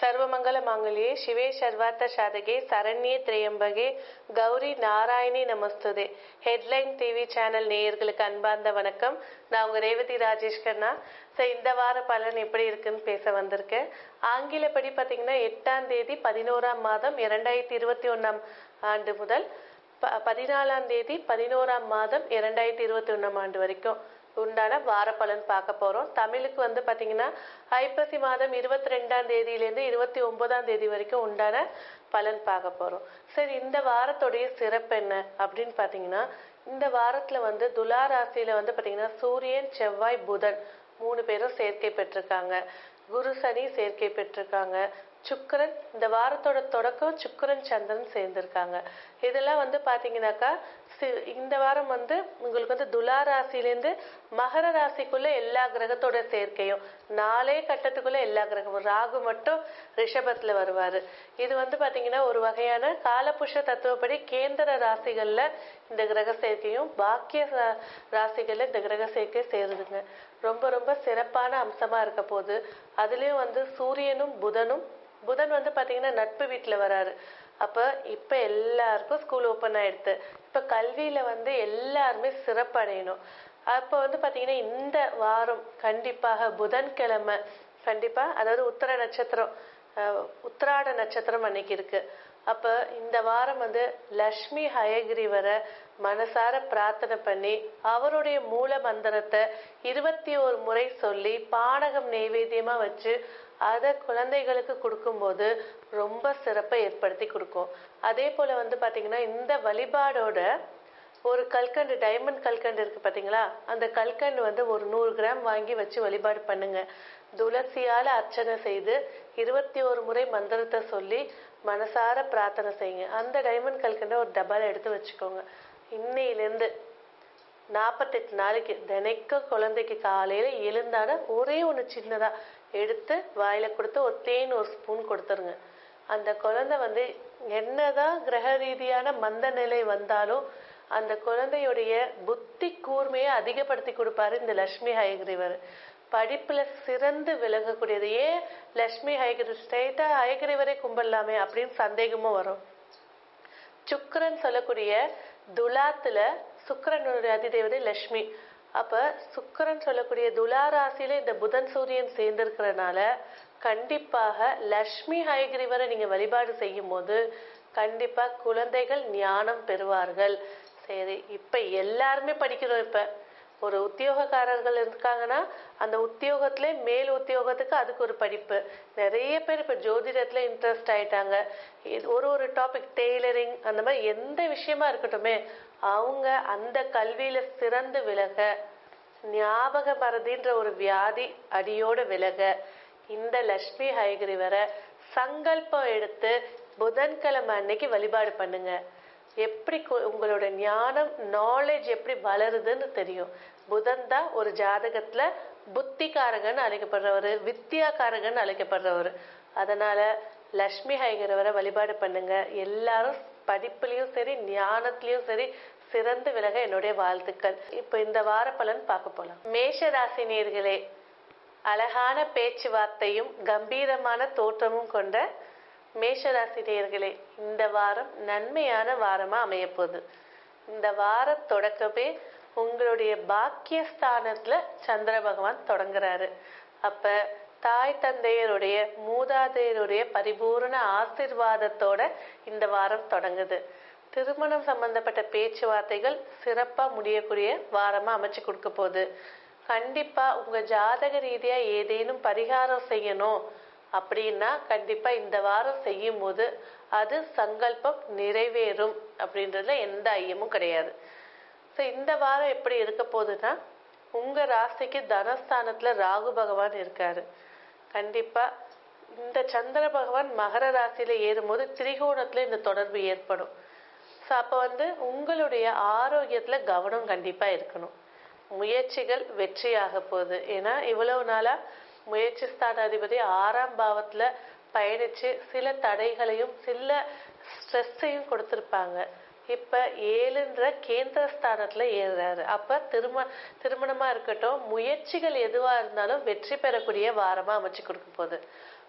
சர்வமங்கல மாங்கல்யே சிவே சர்வார்த்த சாதகே சரண்யே திரையம்பகே கௌரி நாராயணி நமஸ்துதே ஹெட்லைன் டிவி சேனல் நேயர்களுக்கு அன்பார்ந்த வணக்கம் நான் உங்க ரேவதி ராஜேஷ் கண்ணா ஸோ இந்த வார பலன் எப்படி இருக்குன்னு பேச வந்திருக்கேன் ஆங்கிலப்படி பார்த்தீங்கன்னா எட்டாம் தேதி பதினோராம் மாதம் இரண்டாயிரத்தி இருபத்தி ஒன்றாம் ஆண்டு முதல் ப பதினாலாம் தேதி பதினோராம் மாதம் இரண்டாயிரத்தி இருபத்தி ஒன்றாம் ஆண்டு வரைக்கும் உண்டான வார பலன் பார்க்க போகிறோம் தமிழுக்கு வந்து பார்த்தீங்கன்னா ஐப்பசி மாதம் இருபத்தி ரெண்டாம் தேதியிலேருந்து இருபத்தி ஒன்பதாம் தேதி வரைக்கும் உண்டான பலன் பார்க்க போகிறோம் சரி இந்த வாரத்துடைய சிறப்பு என்ன அப்படின்னு பார்த்தீங்கன்னா இந்த வாரத்தில் வந்து துலா ராசியில் வந்து பார்த்தீங்கன்னா சூரியன் செவ்வாய் புதன் மூணு பேரும் சேர்க்கை பெற்றிருக்காங்க குரு சனி சேர்க்கை பெற்றிருக்காங்க சுக்கரன் இந்த வாரத்தோட தொடக்கம் சுக்கரன் சந்திரன் சேர்ந்திருக்காங்க இதெல்லாம் வந்து பாத்தீங்கன்னாக்கா இந்த வாரம் வந்து உங்களுக்கு வந்து துலா ராசிலேருந்து மகர ராசிக்குள்ள எல்லா கிரகத்தோட சேர்க்கையும் நாலே கட்டத்துக்குள்ள எல்லா கிரகமும் ராகு மட்டும் ரிஷபத்துல வருவாரு இது வந்து பாத்தீங்கன்னா ஒரு வகையான காலபுஷ தத்துவப்படி கேந்திர ராசிகள்ல இந்த கிரக சேர்க்கையும் பாக்கிய ராசிகள்ல இந்த கிரக சேர்க்கை சேருதுங்க ரொம்ப ரொம்ப சிறப்பான அம்சமா இருக்க போது அதுலயும் வந்து சூரியனும் புதனும் புதன் வந்து பாத்தீங்கன்னா நட்பு வீட்டுல வராரு அப்ப இப்ப எல்லாருக்கும் ஸ்கூல் ஓப்பன் ஆயிடுது இப்ப கல்வியில வந்து எல்லாருமே சிறப்படையணும் அப்ப வந்து பாத்தீங்கன்னா இந்த வாரம் கண்டிப்பாக புதன்கிழமை கண்டிப்பா அதாவது உத்தர நட்சத்திரம் உத்திராட நட்சத்திரம் அன்னைக்கு இருக்கு அப்ப இந்த வாரம் வந்து லக்ஷ்மி ஹயகிரிவரை மனசார பிரார்த்தனை பண்ணி அவருடைய மூல மந்திரத்தை இருபத்தி ஒரு முறை சொல்லி பானகம் நெய்வேத்தியமா வச்சு அதை குழந்தைகளுக்கு கொடுக்கும்போது ரொம்ப சிறப்பை ஏற்படுத்தி கொடுக்கும் அதே போல வந்து பாத்தீங்கன்னா இந்த வழிபாடோட ஒரு கல்கண்டு டைமண்ட் கல்கண்டு இருக்கு பாத்தீங்களா அந்த கல்கண்டு வந்து ஒரு நூறு கிராம் வாங்கி வச்சு வழிபாடு பண்ணுங்க துளசியால அர்ச்சனை செய்து இருபத்தி ஒரு முறை மந்திரத்தை சொல்லி மனசார பிரார்த்தனை செய்யுங்க அந்த டைமண்ட் கல்கண்டை ஒரு டப்பால எடுத்து வச்சுக்கோங்க இன்னையிலேருந்து நாற்பத்தெட்டு நாளைக்கு தினைக்கும் குழந்தைக்கு காலையில எழுந்தான ஒரே ஒன்று சின்னதா எடுத்து வாயில கொடுத்து ஒரு தேன் ஒரு ஸ்பூன் கொடுத்துருங்க அந்த குழந்தை வந்து என்னதான் கிரக ரீதியான மந்த நிலை வந்தாலும் அந்த குழந்தையுடைய புத்தி கூர்மையை அதிகப்படுத்தி கொடுப்பாரு இந்த லட்சுமி ஹயகிரிவர் படிப்புல சிறந்து விலகக்கூடியது ஏன் லட்சுமி ஹயகிரி ஸ்ட்ரெயிட்டா ஹயகிரிவரே கும்பிடலாமே அப்படின்னு சந்தேகமும் வரும் சுக்கரன் சொல்லக்கூடிய துலாத்துல சுக்கரனுடைய அதிதேவதை லட்சுமி அப்ப சுக்கரன் சொல்லக்கூடிய துலா ராசியில இந்த புதன் சூரியன் சேர்ந்திருக்கிறனால கண்டிப்பாக லக்ஷ்மி ஹயகிரிவரை நீங்க வழிபாடு செய்யும் போது கண்டிப்பா குழந்தைகள் ஞானம் பெறுவார்கள் சரி இப்ப எல்லாருமே படிக்கிறோம் இப்ப ஒரு உத்தியோகக்காரர்கள் இருக்காங்கன்னா அந்த உத்தியோகத்துல மேல் உத்தியோகத்துக்கு அதுக்கு ஒரு படிப்பு நிறைய பேர் இப்ப ஜோதிடத்துல இன்ட்ரெஸ்ட் ஆயிட்டாங்க ஒரு ஒரு டாபிக் டெய்லரிங் அந்த மாதிரி எந்த விஷயமா இருக்கட்டுமே அவங்க அந்த கல்வியில சிறந்து விலக ஞாபக மறதின்ற ஒரு வியாதி அடியோட விலக இந்த லட்சுமி ஹயகிரிவரை சங்கல்பம் எடுத்து புதன்கிழமை அன்னைக்கு வழிபாடு பண்ணுங்க எப்படி உங்களோட ஞானம் நாலேஜ் எப்படி வளருதுன்னு தெரியும் புதன் தான் ஒரு ஜாதகத்துல புத்திகாரகன் அழைக்கப்படுறவர் வித்தியாகாரகன் அழைக்கப்படுறவர் அதனால லக்ஷ்மி ஹைகரவரை வழிபாடு பண்ணுங்க எல்லாரும் படிப்புலயும் சரி ஞானத்திலயும் சரி சிறந்து விலக என்னுடைய வாழ்த்துக்கள் இப்ப இந்த வார பலன் பார்க்க போலாம் மேஷ ராசி நேர்களே அழகான பேச்சுவார்த்தையும் கம்பீரமான தோற்றமும் கொண்ட மேஷராசி நேர்களே இந்த வாரம் நன்மையான வாரமா அமையப்போகுது இந்த வார தொடக்கமே உங்களுடைய பாக்கியஸ்தானத்துல சந்திர பகவான் தொடங்குறாரு அப்ப தாய் தந்தையருடைய மூதாதையருடைய பரிபூர்ண ஆசிர்வாதத்தோட இந்த வாரம் தொடங்குது திருமணம் சம்பந்தப்பட்ட பேச்சுவார்த்தைகள் சிறப்பா முடியக்கூடிய வாரமா அமைச்சு கொடுக்க போகுது கண்டிப்பா உங்க ஜாதக ரீதியா ஏதேனும் பரிகாரம் செய்யணும் அப்படின்னா கண்டிப்பா இந்த வாரம் செய்யும் போது அது சங்கல்பம் நிறைவேறும் அப்படின்றதுல எந்த ஐயமும் கிடையாது ஸோ இந்த வாரம் எப்படி இருக்க போகுதுன்னா உங்க ராசிக்கு தனஸ்தானத்துல ராகு பகவான் இருக்காரு கண்டிப்பா இந்த சந்திர பகவான் மகர ராசியில ஏறும்போது திரிகோணத்துல இந்த தொடர்பு ஏற்படும் ஸோ அப்போ வந்து உங்களுடைய ஆரோக்கியத்துல கவனம் கண்டிப்பா இருக்கணும் முயற்சிகள் வெற்றியாக போகுது ஏன்னா இவ்வளவு நாளா முயற்சி ஸ்தானாதிபதி ஆறாம் பாவத்துல பயணிச்சு சில தடைகளையும் சில ஸ்ட்ரெஸ்ஸையும் கொடுத்திருப்பாங்க இப்ப ஏழுன்ற கேந்திர ஸ்தானத்துல ஏறுறாரு அப்ப திரும திருமணமா இருக்கட்டும் முயற்சிகள் எதுவா இருந்தாலும் வெற்றி பெறக்கூடிய வாரமா அமைச்சு கொடுக்க போகுது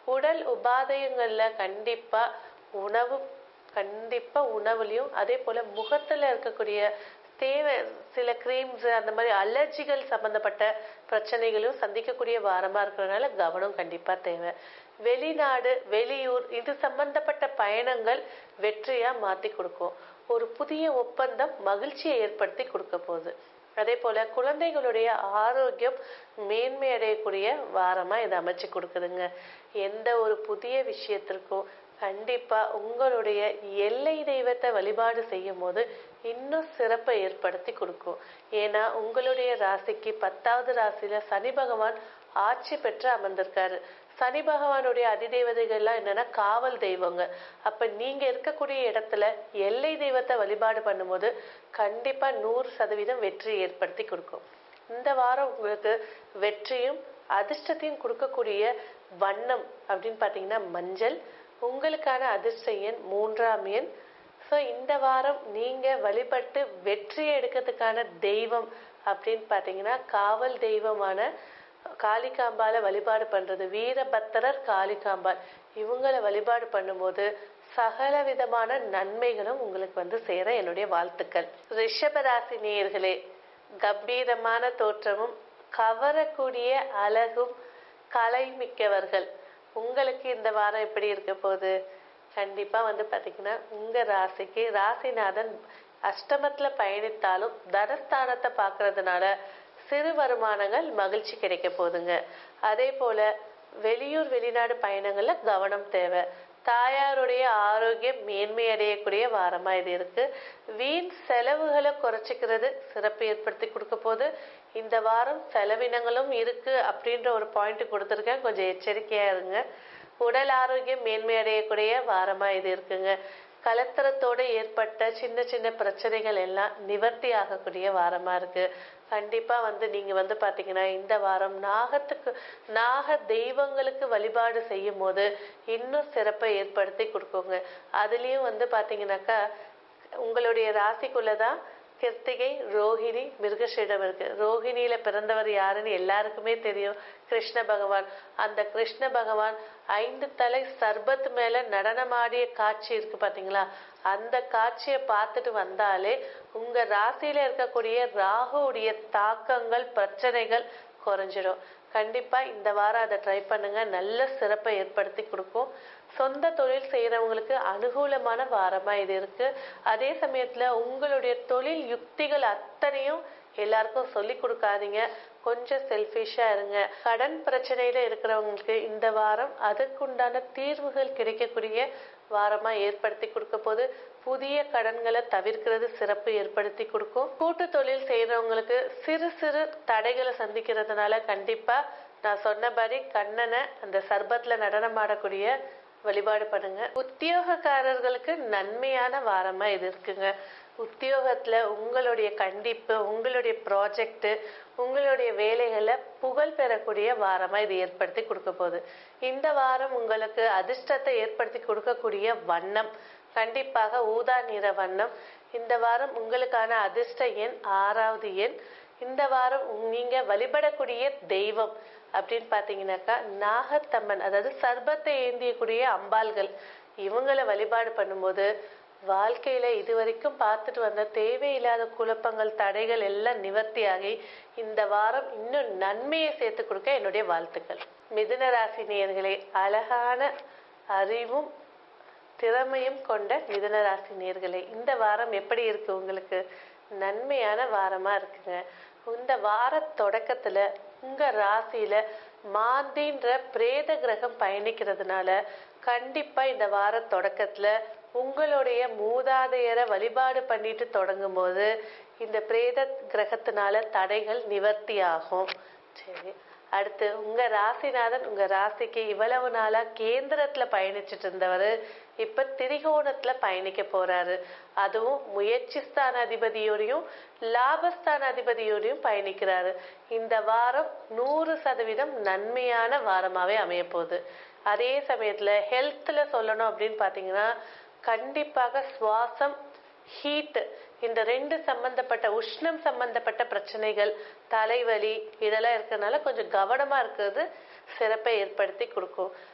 உடல் உபாதையங்கள்ல கண்டிப்பா உணவு கண்டிப்பா உணவுலையும் அதே போல முகத்துல இருக்கக்கூடிய தேவை சில கிரீம்ஸ் அந்த மாதிரி அலர்ஜிகள் சம்பந்தப்பட்ட பிரச்சனைகளும் சந்திக்கக்கூடிய வாரமா இருக்கிறதுனால கவனம் கண்டிப்பா தேவை வெளிநாடு வெளியூர் இது சம்பந்தப்பட்ட பயணங்கள் வெற்றியா மாத்தி கொடுக்கும் ஒரு புதிய ஒப்பந்தம் மகிழ்ச்சியை ஏற்படுத்தி கொடுக்க போகுது அதே போல குழந்தைகளுடைய ஆரோக்கியம் மேன்மை அடையக்கூடிய வாரமா இதை அமைச்சு கொடுக்குதுங்க எந்த ஒரு புதிய விஷயத்திற்கும் கண்டிப்பா உங்களுடைய எல்லை தெய்வத்தை வழிபாடு செய்யும் போது இன்னும் சிறப்பை ஏற்படுத்தி கொடுக்கும் ஏன்னா உங்களுடைய ராசிக்கு பத்தாவது ராசியில சனி பகவான் ஆட்சி பெற்று அமர்ந்திருக்காரு சனி பகவானுடைய அதிதேவதைகள்லாம் என்னன்னா காவல் தெய்வங்க அப்ப நீங்க இருக்கக்கூடிய இடத்துல எல்லை தெய்வத்தை வழிபாடு பண்ணும்போது கண்டிப்பா நூறு சதவீதம் வெற்றி ஏற்படுத்தி கொடுக்கும் இந்த வாரம் உங்களுக்கு வெற்றியும் அதிர்ஷ்டத்தையும் கொடுக்கக்கூடிய வண்ணம் அப்படின்னு பாத்தீங்கன்னா மஞ்சள் உங்களுக்கான அதிர்ஷ்ட எண் மூன்றாம் எண் ஸோ இந்த வாரம் நீங்க வழிபட்டு வெற்றி எடுக்கிறதுக்கான தெய்வம் அப்படின்னு பாத்தீங்கன்னா காவல் தெய்வமான காளிகாம்பால வழிபாடு பண்றது வீரபத்திரர் காளிகாம்பாள் இவங்கள வழிபாடு பண்ணும்போது சகல விதமான நன்மைகளும் உங்களுக்கு வந்து சேர என்னுடைய வாழ்த்துக்கள் ரிஷபராசி நேயர்களே கம்பீரமான தோற்றமும் கவரக்கூடிய அழகும் கலை மிக்கவர்கள் உங்களுக்கு இந்த வாரம் எப்படி இருக்க போகுது கண்டிப்பா வந்து பாத்தீங்கன்னா உங்க ராசிக்கு ராசிநாதன் அஷ்டமத்துல பயணித்தாலும் தனஸ்தானத்தை பார்க்கறதுனால சிறு வருமானங்கள் மகிழ்ச்சி கிடைக்க போகுதுங்க அதே போல வெளியூர் வெளிநாடு பயணங்கள்ல கவனம் தேவை தாயாருடைய ஆரோக்கியம் மேன்மை அடையக்கூடிய வாரமா இது இருக்கு வீண் செலவுகளை குறைச்சிக்கிறது சிறப்பு ஏற்படுத்தி கொடுக்க போது இந்த வாரம் செலவினங்களும் இருக்கு அப்படின்ற ஒரு பாயிண்ட் கொடுத்துருக்கேன் கொஞ்சம் எச்சரிக்கையா இருங்க உடல் ஆரோக்கியம் மேன்மை அடையக்கூடிய வாரமா இது இருக்குங்க கலத்திரத்தோட ஏற்பட்ட சின்ன சின்ன பிரச்சனைகள் எல்லாம் நிவர்த்தி ஆகக்கூடிய வாரமா இருக்கு கண்டிப்பா வந்து நீங்க வந்து பாத்தீங்கன்னா இந்த வாரம் நாகத்துக்கு நாக தெய்வங்களுக்கு வழிபாடு செய்யும் போது இன்னும் சிறப்பை ஏற்படுத்தி கொடுக்குங்க அதுலயும் வந்து பாத்தீங்கன்னாக்கா உங்களுடைய ராசிக்குள்ளதான் கிருத்திகை ரோஹிணி மிருகஷீடம் இருக்கு ரோஹிணியில பிறந்தவர் யாருன்னு எல்லாருக்குமே தெரியும் கிருஷ்ண பகவான் அந்த கிருஷ்ண பகவான் ஐந்து தலை சர்பத் மேல நடனமாடிய காட்சி இருக்கு பாத்தீங்களா அந்த காட்சியை பார்த்துட்டு வந்தாலே உங்க ராசியில இருக்கக்கூடிய ராகுவுடைய தாக்கங்கள் பிரச்சனைகள் குறைஞ்சிடும் கண்டிப்பா இந்த வாரம் அதை ட்ரை பண்ணுங்க நல்ல சிறப்பை ஏற்படுத்தி கொடுக்கும் சொந்த தொழில் செய்யறவங்களுக்கு அனுகூலமான வாரமா இது இருக்கு அதே சமயத்துல உங்களுடைய தொழில் யுக்திகள் அத்தனையும் எல்லாருக்கும் சொல்லி கொடுக்காதீங்க கொஞ்சம் செல்ஃபிஷா இருங்க கடன் பிரச்சனையில இருக்கிறவங்களுக்கு இந்த வாரம் அதுக்குண்டான தீர்வுகள் கிடைக்கக்கூடிய வாரமா ஏற்படுத்தி கொடுக்க போது புதிய கடன்களை தவிர்க்கிறது சிறப்பு ஏற்படுத்தி கொடுக்கும் கூட்டு தொழில் செய்யறவங்களுக்கு சிறு சிறு தடைகளை சந்திக்கிறதுனால கண்டிப்பா நான் சொன்னபடி கண்ணனை அந்த சர்பத்துல நடனமாடக்கூடிய வழிபாடு பண்ணுங்க உத்தியோகக்காரர்களுக்கு நன்மையான வாரமா இது இருக்குங்க உத்தியோகத்துல உங்களுடைய கண்டிப்பு உங்களுடைய ப்ராஜெக்ட் உங்களுடைய வேலைகளை புகழ் பெறக்கூடிய வாரமா இது ஏற்படுத்தி கொடுக்க போகுது இந்த வாரம் உங்களுக்கு அதிர்ஷ்டத்தை ஏற்படுத்தி கொடுக்கக்கூடிய வண்ணம் கண்டிப்பாக ஊதா நிற வண்ணம் இந்த வாரம் உங்களுக்கான அதிர்ஷ்ட எண் ஆறாவது எண் இந்த வாரம் நீங்க வழிபடக்கூடிய தெய்வம் அப்படின்னு பாத்தீங்கன்னாக்கா நாகத்தம்மன் அதாவது சர்பத்தை ஏந்தியக்கூடிய அம்பாள்கள் இவங்களை வழிபாடு பண்ணும்போது வாழ்க்கையில இதுவரைக்கும் பார்த்துட்டு வந்த தேவையில்லாத குழப்பங்கள் தடைகள் எல்லாம் நிவர்த்தியாகி இந்த வாரம் இன்னும் நன்மையை சேர்த்து கொடுக்க என்னுடைய வாழ்த்துக்கள் மிதுன ராசி நேயர்களே அழகான அறிவும் திறமையும் கொண்ட மிதுன ராசி நேயர்களே இந்த வாரம் எப்படி இருக்கு உங்களுக்கு நன்மையான வாரமா இருக்குங்க இந்த வார தொடக்கத்துல உங்க ராசியில மாந்தின்ற பிரேத கிரகம் பயணிக்கிறதுனால கண்டிப்பா இந்த வார தொடக்கத்துல உங்களுடைய மூதாதையரை வழிபாடு பண்ணிட்டு தொடங்கும் போது இந்த பிரேத கிரகத்தினால தடைகள் நிவர்த்தி ஆகும் சரி அடுத்து உங்க ராசிநாதன் உங்க ராசிக்கு இவ்வளவு நாளா கேந்திரத்துல பயணிச்சுட்டு இருந்தவர் இப்ப திரிகோணத்துல பயணிக்க போறாரு அதுவும் முயற்சி ஸ்தான அதிபதியோடையும் லாபஸ்தான அதிபதியோடையும் பயணிக்கிறாரு இந்த வாரம் நூறு சதவீதம் நன்மையான வாரமாவே அமைய போகுது அதே சமயத்துல ஹெல்த்ல சொல்லணும் அப்படின்னு பாத்தீங்கன்னா கண்டிப்பாக சுவாசம் ஹீட் இந்த ரெண்டு சம்பந்தப்பட்ட உஷ்ணம் சம்பந்தப்பட்ட பிரச்சனைகள் தலைவலி இதெல்லாம் இருக்கிறதுனால கொஞ்சம் கவனமா இருக்கிறது சிறப்பை ஏற்படுத்தி கொடுக்கும்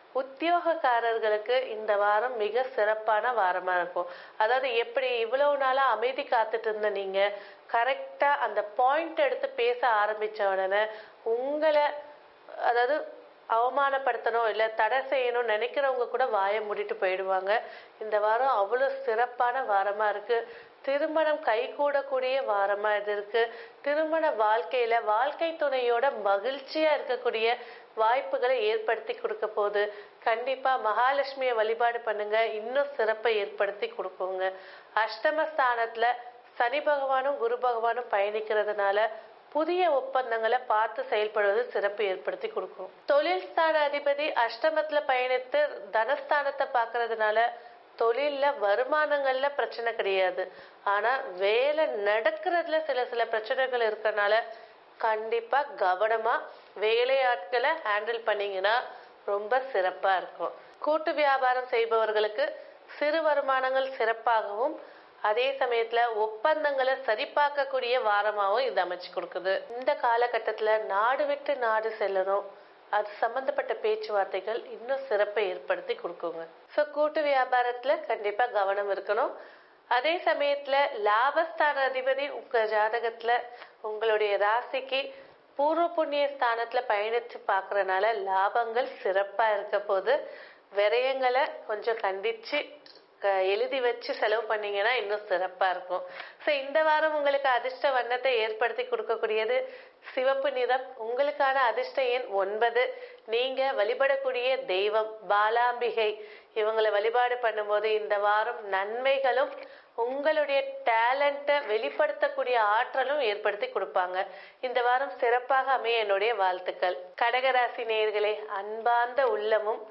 உத்தியோகக்காரர்களுக்கு இந்த வாரம் மிக சிறப்பான வாரமா இருக்கும் அதாவது எப்படி இவ்வளவு நாளா அமைதி காத்துட்டு இருந்த நீங்க கரெக்டா அந்த பாயிண்ட் எடுத்து பேச ஆரம்பிச்ச உடனே உங்களை அதாவது அவமானப்படுத்தணும் இல்ல தடை செய்யணும் நினைக்கிறவங்க கூட வாயை மூடிட்டு போயிடுவாங்க இந்த வாரம் அவ்வளவு சிறப்பான வாரமா இருக்கு திருமணம் கைகூடக்கூடிய வாரமா இது இருக்கு திருமண வாழ்க்கையில வாழ்க்கை துணையோட மகிழ்ச்சியா இருக்கக்கூடிய வாய்ப்புகளை ஏற்படுத்தி கொடுக்க போகுது கண்டிப்பா மகாலட்சுமியை வழிபாடு பண்ணுங்க இன்னும் சிறப்பை ஏற்படுத்தி கொடுக்குங்க அஷ்டமஸ்தானத்துல சனி பகவானும் குரு பகவானும் பயணிக்கிறதுனால புதிய ஒப்பந்தங்களை பார்த்து செயல்படுவது சிறப்பு ஏற்படுத்தி கொடுக்கும் தொழில் ஸ்தான அதிபதி அஷ்டமத்துல பயணித்து தனஸ்தானத்தை பார்க்கறதுனால தொழில்ல வருமானங்கள்ல பிரச்சனை கிடையாது ஆனா வேலை நடக்கிறதுல சில சில பிரச்சனைகள் இருக்கறனால கண்டிப்பா கவனமா வேலையாட்களை ஹேண்டில் பண்ணீங்கன்னா ரொம்ப சிறப்பா இருக்கும் கூட்டு வியாபாரம் செய்பவர்களுக்கு சிறு வருமானங்கள் சிறப்பாகவும் அதே சமயத்துல ஒப்பந்தங்களை சரிபார்க்கக்கூடிய வாரமாகவும் இது அமைச்சு கொடுக்குது இந்த காலகட்டத்துல நாடு விட்டு நாடு செல்லணும் அது சம்பந்தப்பட்ட பேச்சுவார்த்தைகள் இன்னும் சிறப்பை ஏற்படுத்தி கொடுக்குங்க ஸோ கூட்டு வியாபாரத்துல கண்டிப்பா கவனம் இருக்கணும் அதே சமயத்துல லாபஸ்தான அதிபதி உங்க ஜாதகத்துல உங்களுடைய ராசிக்கு பூர்வ புண்ணிய ஸ்தானத்துல பயணிச்சு பார்க்கறனால லாபங்கள் சிறப்பா இருக்க போது விரயங்களை கொஞ்சம் கண்டிச்சு க- எழுதி வச்சு செலவு பண்ணீங்கன்னா இன்னும் சிறப்பா இருக்கும் ஸோ இந்த வாரம் உங்களுக்கு அதிர்ஷ்ட வண்ணத்தை ஏற்படுத்தி கொடுக்கக்கூடியது சிவப்பு நிறம் உங்களுக்கான அதிர்ஷ்ட எண் ஒன்பது நீங்க வழிபடக்கூடிய தெய்வம் பாலாம்பிகை இவங்களை வழிபாடு பண்ணும்போது இந்த வாரம் நன்மைகளும் உங்களுடைய டேலண்ட்டை வெளிப்படுத்தக்கூடிய ஆற்றலும் ஏற்படுத்தி கொடுப்பாங்க இந்த வாரம் சிறப்பாக அமைய என்னுடைய வாழ்த்துக்கள் கடகராசி நேயர்களே அன்பார்ந்த உள்ளமும்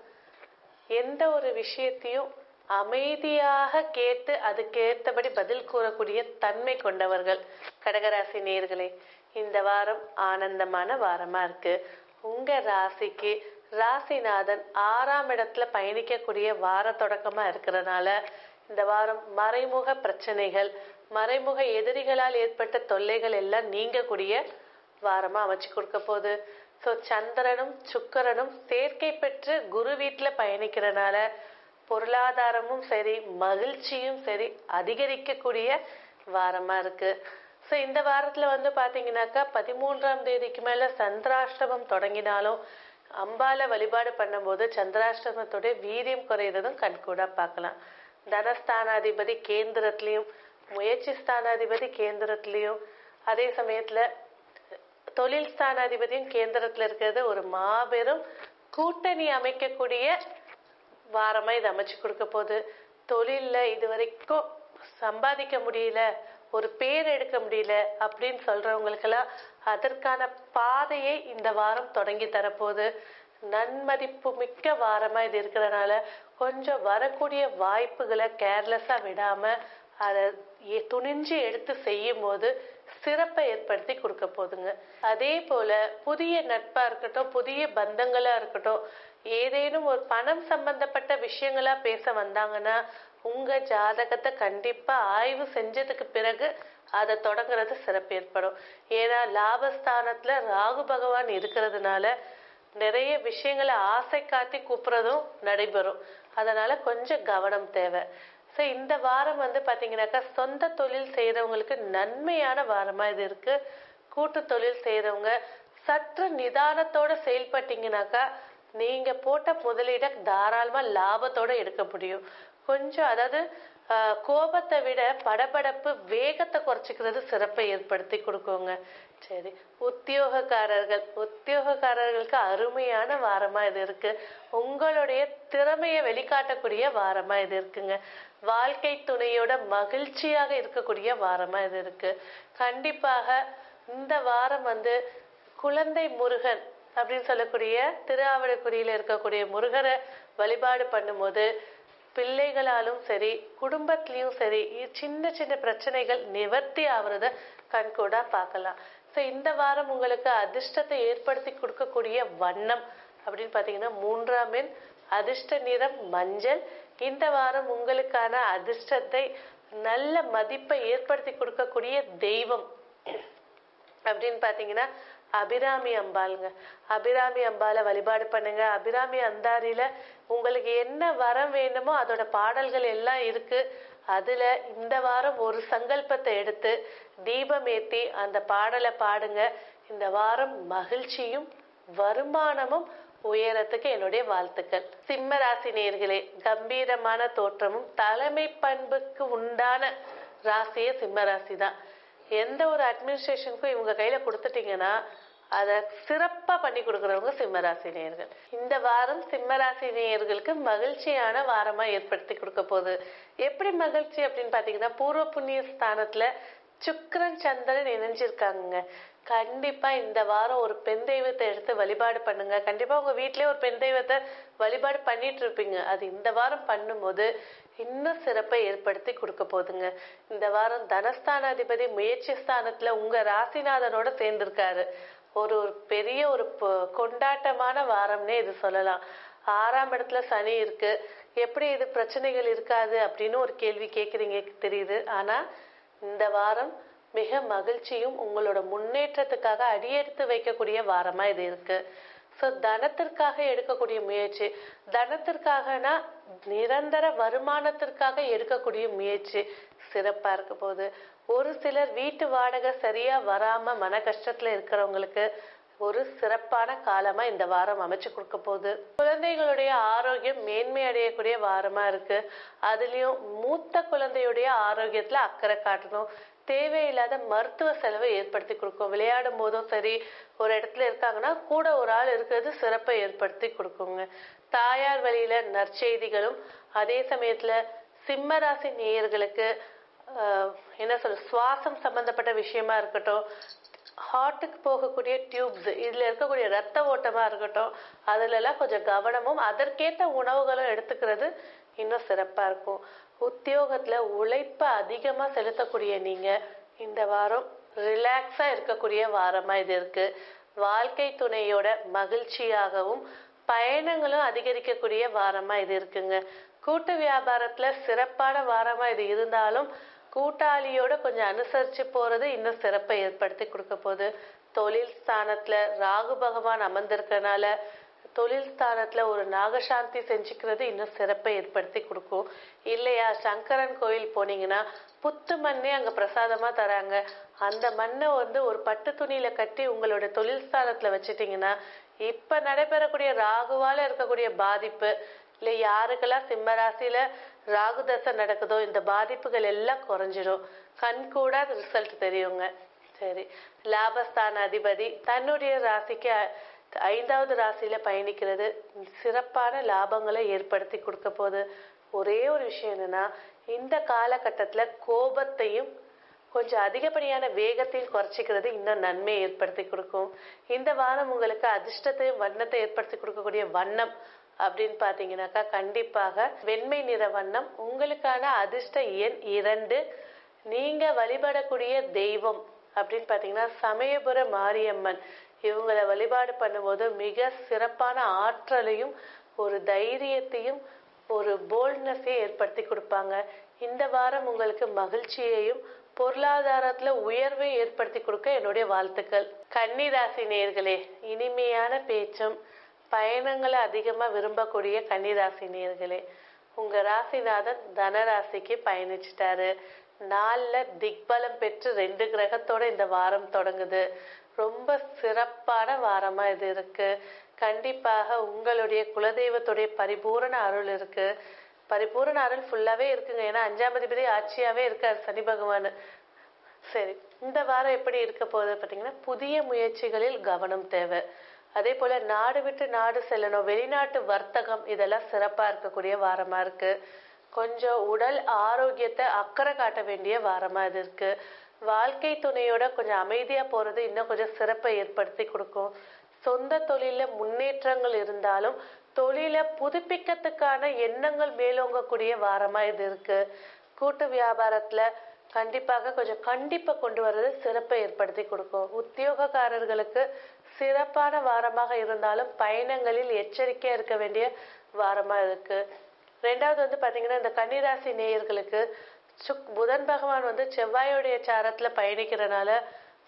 எந்த ஒரு விஷயத்தையும் அமைதியாக கேட்டு அதுக்கேற்றபடி பதில் கூறக்கூடிய தன்மை கொண்டவர்கள் கடகராசி நேயர்களே இந்த வாரம் ஆனந்தமான வாரமா இருக்கு உங்க ராசிக்கு ராசிநாதன் ஆறாம் இடத்துல பயணிக்கக்கூடிய வார தொடக்கமா இருக்கிறதுனால இந்த வாரம் மறைமுக பிரச்சனைகள் மறைமுக எதிரிகளால் ஏற்பட்ட தொல்லைகள் எல்லாம் நீங்கக்கூடிய வாரமா அமைச்சு கொடுக்க போகுது ஸோ சந்திரனும் சுக்கிரனும் சேர்க்கை பெற்று குரு வீட்டுல பயணிக்கிறனால பொருளாதாரமும் சரி மகிழ்ச்சியும் சரி அதிகரிக்கக்கூடிய வாரமா இருக்கு ஸோ இந்த வாரத்துல வந்து பாத்தீங்கன்னாக்கா பதிமூன்றாம் தேதிக்கு மேல சந்திராஷ்டமம் தொடங்கினாலும் அம்பால வழிபாடு பண்ணும்போது சந்திராஷ்டமத்தோட வீரியம் குறையிறதும் கண்கூடா பார்க்கலாம் தனஸ்தானாதிபதி கேந்திரத்திலையும் முயற்சி ஸ்தானாதிபதி கேந்திரத்திலையும் அதே சமயத்துல தொழில் ஸ்தானாதிபதியும் கேந்திரத்துல இருக்கிறது ஒரு மாபெரும் கூட்டணி அமைக்கக்கூடிய வாரமா இது அமைச்சு கொடுக்க போகுது தொழில்ல இது வரைக்கும் சம்பாதிக்க முடியல ஒரு பேர் எடுக்க முடியல அப்படின்னு சொல்றவங்களுக்கெல்லாம் அதற்கான பாதையை இந்த வாரம் தொடங்கி தரப்போகுது நன்மதிப்பு மிக்க வாரமா இது இருக்கிறதுனால கொஞ்சம் வரக்கூடிய வாய்ப்புகளை கேர்லெஸ்ஸா விடாம அதை எ- துணிஞ்சு எடுத்து செய்யும் போது சிறப்பை ஏற்படுத்தி கொடுக்க போதுங்க அதே போல புதிய நட்பா இருக்கட்டும் புதிய பந்தங்களா இருக்கட்டும் ஏதேனும் ஒரு பணம் சம்பந்தப்பட்ட விஷயங்களா பேச வந்தாங்கன்னா உங்க ஜாதகத்தை கண்டிப்பா ஆய்வு செஞ்சதுக்கு பிறகு அதை தொடங்குறது சிறப்பு ஏற்படும் ஏன்னா லாபஸ்தானத்துல ராகு பகவான் இருக்கிறதுனால நிறைய விஷயங்களை ஆசை காட்டி கூப்பிடுறதும் நடைபெறும் அதனால கொஞ்சம் கவனம் தேவை ஸோ இந்த வாரம் வந்து பாத்தீங்கன்னாக்கா சொந்த தொழில் செய்யறவங்களுக்கு நன்மையான வாரமா இது இருக்கு கூட்டு தொழில் செய்யறவங்க சற்று நிதானத்தோட செயல்பட்டீங்கன்னாக்கா நீங்க போட்ட முதலீட தாராளமா லாபத்தோட எடுக்க முடியும் கொஞ்சம் அதாவது ஆஹ், கோபத்தை விட படபடப்பு வேகத்தை குறைச்சிக்கிறது சிறப்பை ஏற்படுத்தி கொடுக்குங்க சரி உத்தியோகக்காரர்கள் உத்தியோகக்காரர்களுக்கு அருமையான வாரமா இது இருக்கு உங்களுடைய திறமையை வெளிக்காட்டக்கூடிய வாரமா இது இருக்குங்க வாழ்க்கை துணையோட மகிழ்ச்சியாக இருக்கக்கூடிய வாரமா இது இருக்கு கண்டிப்பாக இந்த வாரம் வந்து குழந்தை முருகன் அப்படின்னு சொல்லக்கூடிய திருஆவடுக்குடியில இருக்கக்கூடிய முருகரை வழிபாடு பண்ணும்போது பிள்ளைகளாலும் சரி குடும்பத்திலயும் சரி இ- சின்ன சின்ன பிரச்சனைகள் நிவர்த்தி ஆகுறத கண்கூடா பார்க்கலாம் ஸோ இந்த வாரம் உங்களுக்கு அதிர்ஷ்டத்தை ஏற்படுத்தி கொடுக்கக்கூடிய வண்ணம் அப்படின்னு பார்த்தீங்கன்னா மூன்றாம் எண் அதிர்ஷ்ட நிறம் மஞ்சள் இந்த வாரம் உங்களுக்கான அதிர்ஷ்டத்தை நல்ல மதிப்பை ஏற்படுத்தி கொடுக்கக்கூடிய தெய்வம் அப்படின்னு பார்த்தீங்கன்னா அபிராமி அம்பாளுங்க அபிராமி அம்பாளை வழிபாடு பண்ணுங்க அபிராமி அந்தாரியில உங்களுக்கு என்ன வரம் வேண்டுமோ அதோட பாடல்கள் எல்லாம் இருக்கு அதுல இந்த வாரம் ஒரு சங்கல்பத்தை எடுத்து தீபம் ஏத்தி அந்த பாடலை பாடுங்க இந்த வாரம் மகிழ்ச்சியும் வருமானமும் உயரத்துக்கு என்னுடைய வாழ்த்துக்கள் சிம்ம ராசி நேர்களே கம்பீரமான தோற்றமும் தலைமை பண்புக்கு உண்டான ராசியே சிம்ம ராசி தான் எந்த ஒரு அட்மினிஸ்ட்ரேஷனுக்கும் இவங்க கையில கொடுத்துட்டீங்கன்னா அதை சிறப்பா பண்ணி கொடுக்குறவங்க சிம்மராசி நேயர்கள் இந்த வாரம் சிம்மராசி நேயர்களுக்கு மகிழ்ச்சியான வாரமா ஏற்படுத்தி கொடுக்க போகுது எப்படி மகிழ்ச்சி அப்படின்னு பாத்தீங்கன்னா பூர்வ புண்ணிய ஸ்தானத்துல சுக்கிரன் சந்திரன் இணைஞ்சிருக்காங்க கண்டிப்பா இந்த வாரம் ஒரு பெண் தெய்வத்தை எடுத்து வழிபாடு பண்ணுங்க கண்டிப்பா உங்க வீட்லயே ஒரு பெண் தெய்வத்தை வழிபாடு பண்ணிட்டு இருப்பீங்க அது இந்த வாரம் பண்ணும்போது இன்னும் சிறப்பை ஏற்படுத்தி கொடுக்க போகுதுங்க இந்த வாரம் தனஸ்தானாதிபதி முயற்சி ஸ்தானத்துல உங்க ராசிநாதனோட சேர்ந்திருக்காரு ஒரு ஒரு பெரிய ஒரு பொ- கொண்டாட்டமான வாரம்னே இது சொல்லலாம் ஆறாம் இடத்துல சனி இருக்கு எப்படி இது பிரச்சனைகள் இருக்காது அப்படின்னு ஒரு கேள்வி கேக்குறீங்க தெரியுது ஆனா இந்த வாரம் மிக மகிழ்ச்சியும் உங்களோட முன்னேற்றத்துக்காக அடியெடுத்து வைக்கக்கூடிய வாரமா இது இருக்கு ஸோ தனத்திற்காக எடுக்கக்கூடிய முயற்சி தனத்திற்காகனா நிரந்தர வருமானத்திற்காக எடுக்கக்கூடிய முயற்சி சிறப்பா இருக்க போகுது ஒரு சிலர் வீட்டு வாடகை சரியா வராம மன கஷ்டத்துல இருக்கிறவங்களுக்கு ஒரு சிறப்பான காலமா இந்த வாரம் அமைச்சு கொடுக்க போகுது குழந்தைகளுடைய ஆரோக்கியம் மேன்மை அடையக்கூடிய வாரமா இருக்கு அதுலயும் மூத்த குழந்தையுடைய ஆரோக்கியத்துல அக்கறை காட்டணும் தேவையில்லாத மருத்துவ செலவை ஏற்படுத்தி கொடுக்கும் விளையாடும் போதும் சரி ஒரு இடத்துல இருக்காங்கன்னா கூட ஒரு ஆள் இருக்கிறது சிறப்பை ஏற்படுத்தி கொடுக்குங்க தாயார் வழியில நற்செய்திகளும் அதே சமயத்துல சிம்ம ராசி நேயர்களுக்கு ஆஹ், என்ன சொல்ற சுவாசம் சம்பந்தப்பட்ட விஷயமா இருக்கட்டும் ஹார்ட்டுக்கு போகக்கூடிய டியூப்ஸ் இதுல இருக்கக்கூடிய ரத்த ஓட்டமா இருக்கட்டும் அதுல எல்லாம் கொஞ்சம் கவனமும் அதற்கேற்ற உணவுகளும் எடுத்துக்கிறது இன்னும் சிறப்பா இருக்கும் உத்தியோகத்துல உழைப்ப அதிகமா செலுத்தக்கூடிய நீங்க இந்த வாரம் ரிலாக்ஸா இருக்கக்கூடிய வாரமா இது இருக்கு வாழ்க்கை துணையோட மகிழ்ச்சியாகவும் பயணங்களும் அதிகரிக்கக்கூடிய வாரமா இது இருக்குங்க கூட்டு வியாபாரத்துல சிறப்பான வாரமா இது இருந்தாலும் கூட்டாளியோட கொஞ்சம் அனுசரிச்சு போறது இன்னும் சிறப்பை ஏற்படுத்தி கொடுக்க போகுது தொழில் ஸ்தானத்துல ராகு பகவான் அமர்ந்திருக்கனால தொழில் ஸ்தானத்துல ஒரு நாகசாந்தி செஞ்சுக்கிறது இன்னும் சிறப்பை ஏற்படுத்தி கொடுக்கும் இல்லையா சங்கரன் கோயில் போனீங்கன்னா புத்து மண்ணே அங்க பிரசாதமா தராங்க அந்த மண்ணை வந்து ஒரு பட்டு துணியில கட்டி உங்களோட தொழில் ஸ்தானத்துல வச்சிட்டீங்கன்னா இப்ப நடைபெறக்கூடிய ராகுவால இருக்கக்கூடிய பாதிப்பு இல்ல யாருக்கெல்லாம் சிம்ம ராசியில ராகு தசை நடக்குதோ இந்த பாதிப்புகள் எல்லாம் குறைஞ்சிரும் கண் கூட ரிசல்ட் தெரியுங்க சரி லாபஸ்தான அதிபதி தன்னுடைய ராசிக்கு அ- ஐந்தாவது ராசியில பயணிக்கிறது சிறப்பான லாபங்களை ஏற்படுத்தி கொடுக்க போகுது ஒரே ஒரு விஷயம் என்னன்னா இந்த காலகட்டத்துல கோபத்தையும் கொஞ்சம் அதிகப்படியான வேகத்தையும் குறைச்சிக்கிறது இன்னும் நன்மையை ஏற்படுத்தி கொடுக்கும் இந்த வாரம் உங்களுக்கு அதிர்ஷ்டத்தையும் வண்ணத்தை ஏற்படுத்தி கொடுக்கக்கூடிய வண்ணம் அப்படின்னு பாத்தீங்கன்னாக்கா கண்டிப்பாக வெண்மை நிற வண்ணம் உங்களுக்கான அதிர்ஷ்ட எண் இரண்டு நீங்க வழிபடக்கூடிய தெய்வம் அப்படின்னு பாத்தீங்கன்னா சமயபுர மாரியம்மன் இவங்களை வழிபாடு பண்ணும்போது மிக சிறப்பான ஆற்றலையும் ஒரு தைரியத்தையும் ஒரு போல்ட்னஸையும் ஏற்படுத்தி கொடுப்பாங்க இந்த வாரம் உங்களுக்கு மகிழ்ச்சியையும் பொருளாதாரத்துல உயர்வை ஏற்படுத்தி கொடுக்க என்னுடைய வாழ்த்துக்கள் கன்னிராசி நேர்களே இனிமையான பேச்சும் பயணங்களை அதிகமா விரும்பக்கூடிய கன்னிராசி நேர்களே உங்க ராசிநாதன் தனராசிக்கு பயணிச்சிட்டாரு நாள்ல திக்பலம் பெற்று ரெண்டு கிரகத்தோட இந்த வாரம் தொடங்குது ரொம்ப சிறப்பான வாரமா இது இருக்கு கண்டிப்பாக உங்களுடைய குலதெய்வத்துடைய பரிபூரண அருள் இருக்கு பரிபூரண அருள் ஃபுல்லாவே இருக்குங்க ஏன்னா அஞ்சாம் அதிபதி ஆட்சியாவே இருக்கார் சனி பகவான் சரி இந்த வாரம் எப்படி இருக்க போகுது பார்த்தீங்கன்னா புதிய முயற்சிகளில் கவனம் தேவை அதே போல நாடு விட்டு நாடு செல்லணும் வெளிநாட்டு வர்த்தகம் இதெல்லாம் சிறப்பா இருக்கக்கூடிய வாரமா இருக்கு கொஞ்சம் உடல் ஆரோக்கியத்தை அக்கறை காட்ட வேண்டிய வாரமா இது இருக்கு வாழ்க்கை துணையோட கொஞ்சம் அமைதியா போறது இன்னும் கொஞ்சம் சிறப்பை ஏற்படுத்தி கொடுக்கும் சொந்த தொழில முன்னேற்றங்கள் இருந்தாலும் தொழில புதுப்பிக்கிறதுக்கான எண்ணங்கள் மேலோங்கக்கூடிய வாரமா இது இருக்கு கூட்டு வியாபாரத்துல கண்டிப்பாக கொஞ்சம் கண்டிப்பை கொண்டு வர்றது சிறப்பை ஏற்படுத்தி கொடுக்கும் உத்தியோகக்காரர்களுக்கு சிறப்பான வாரமாக இருந்தாலும் பயணங்களில் எச்சரிக்கையா இருக்க வேண்டிய வாரமா இருக்கு ரெண்டாவது வந்து பாத்தீங்கன்னா இந்த கன்னிராசி நேயர்களுக்கு சுக் புதன் பகவான் வந்து செவ்வாயுடைய சாரத்துல பயணிக்கிறனால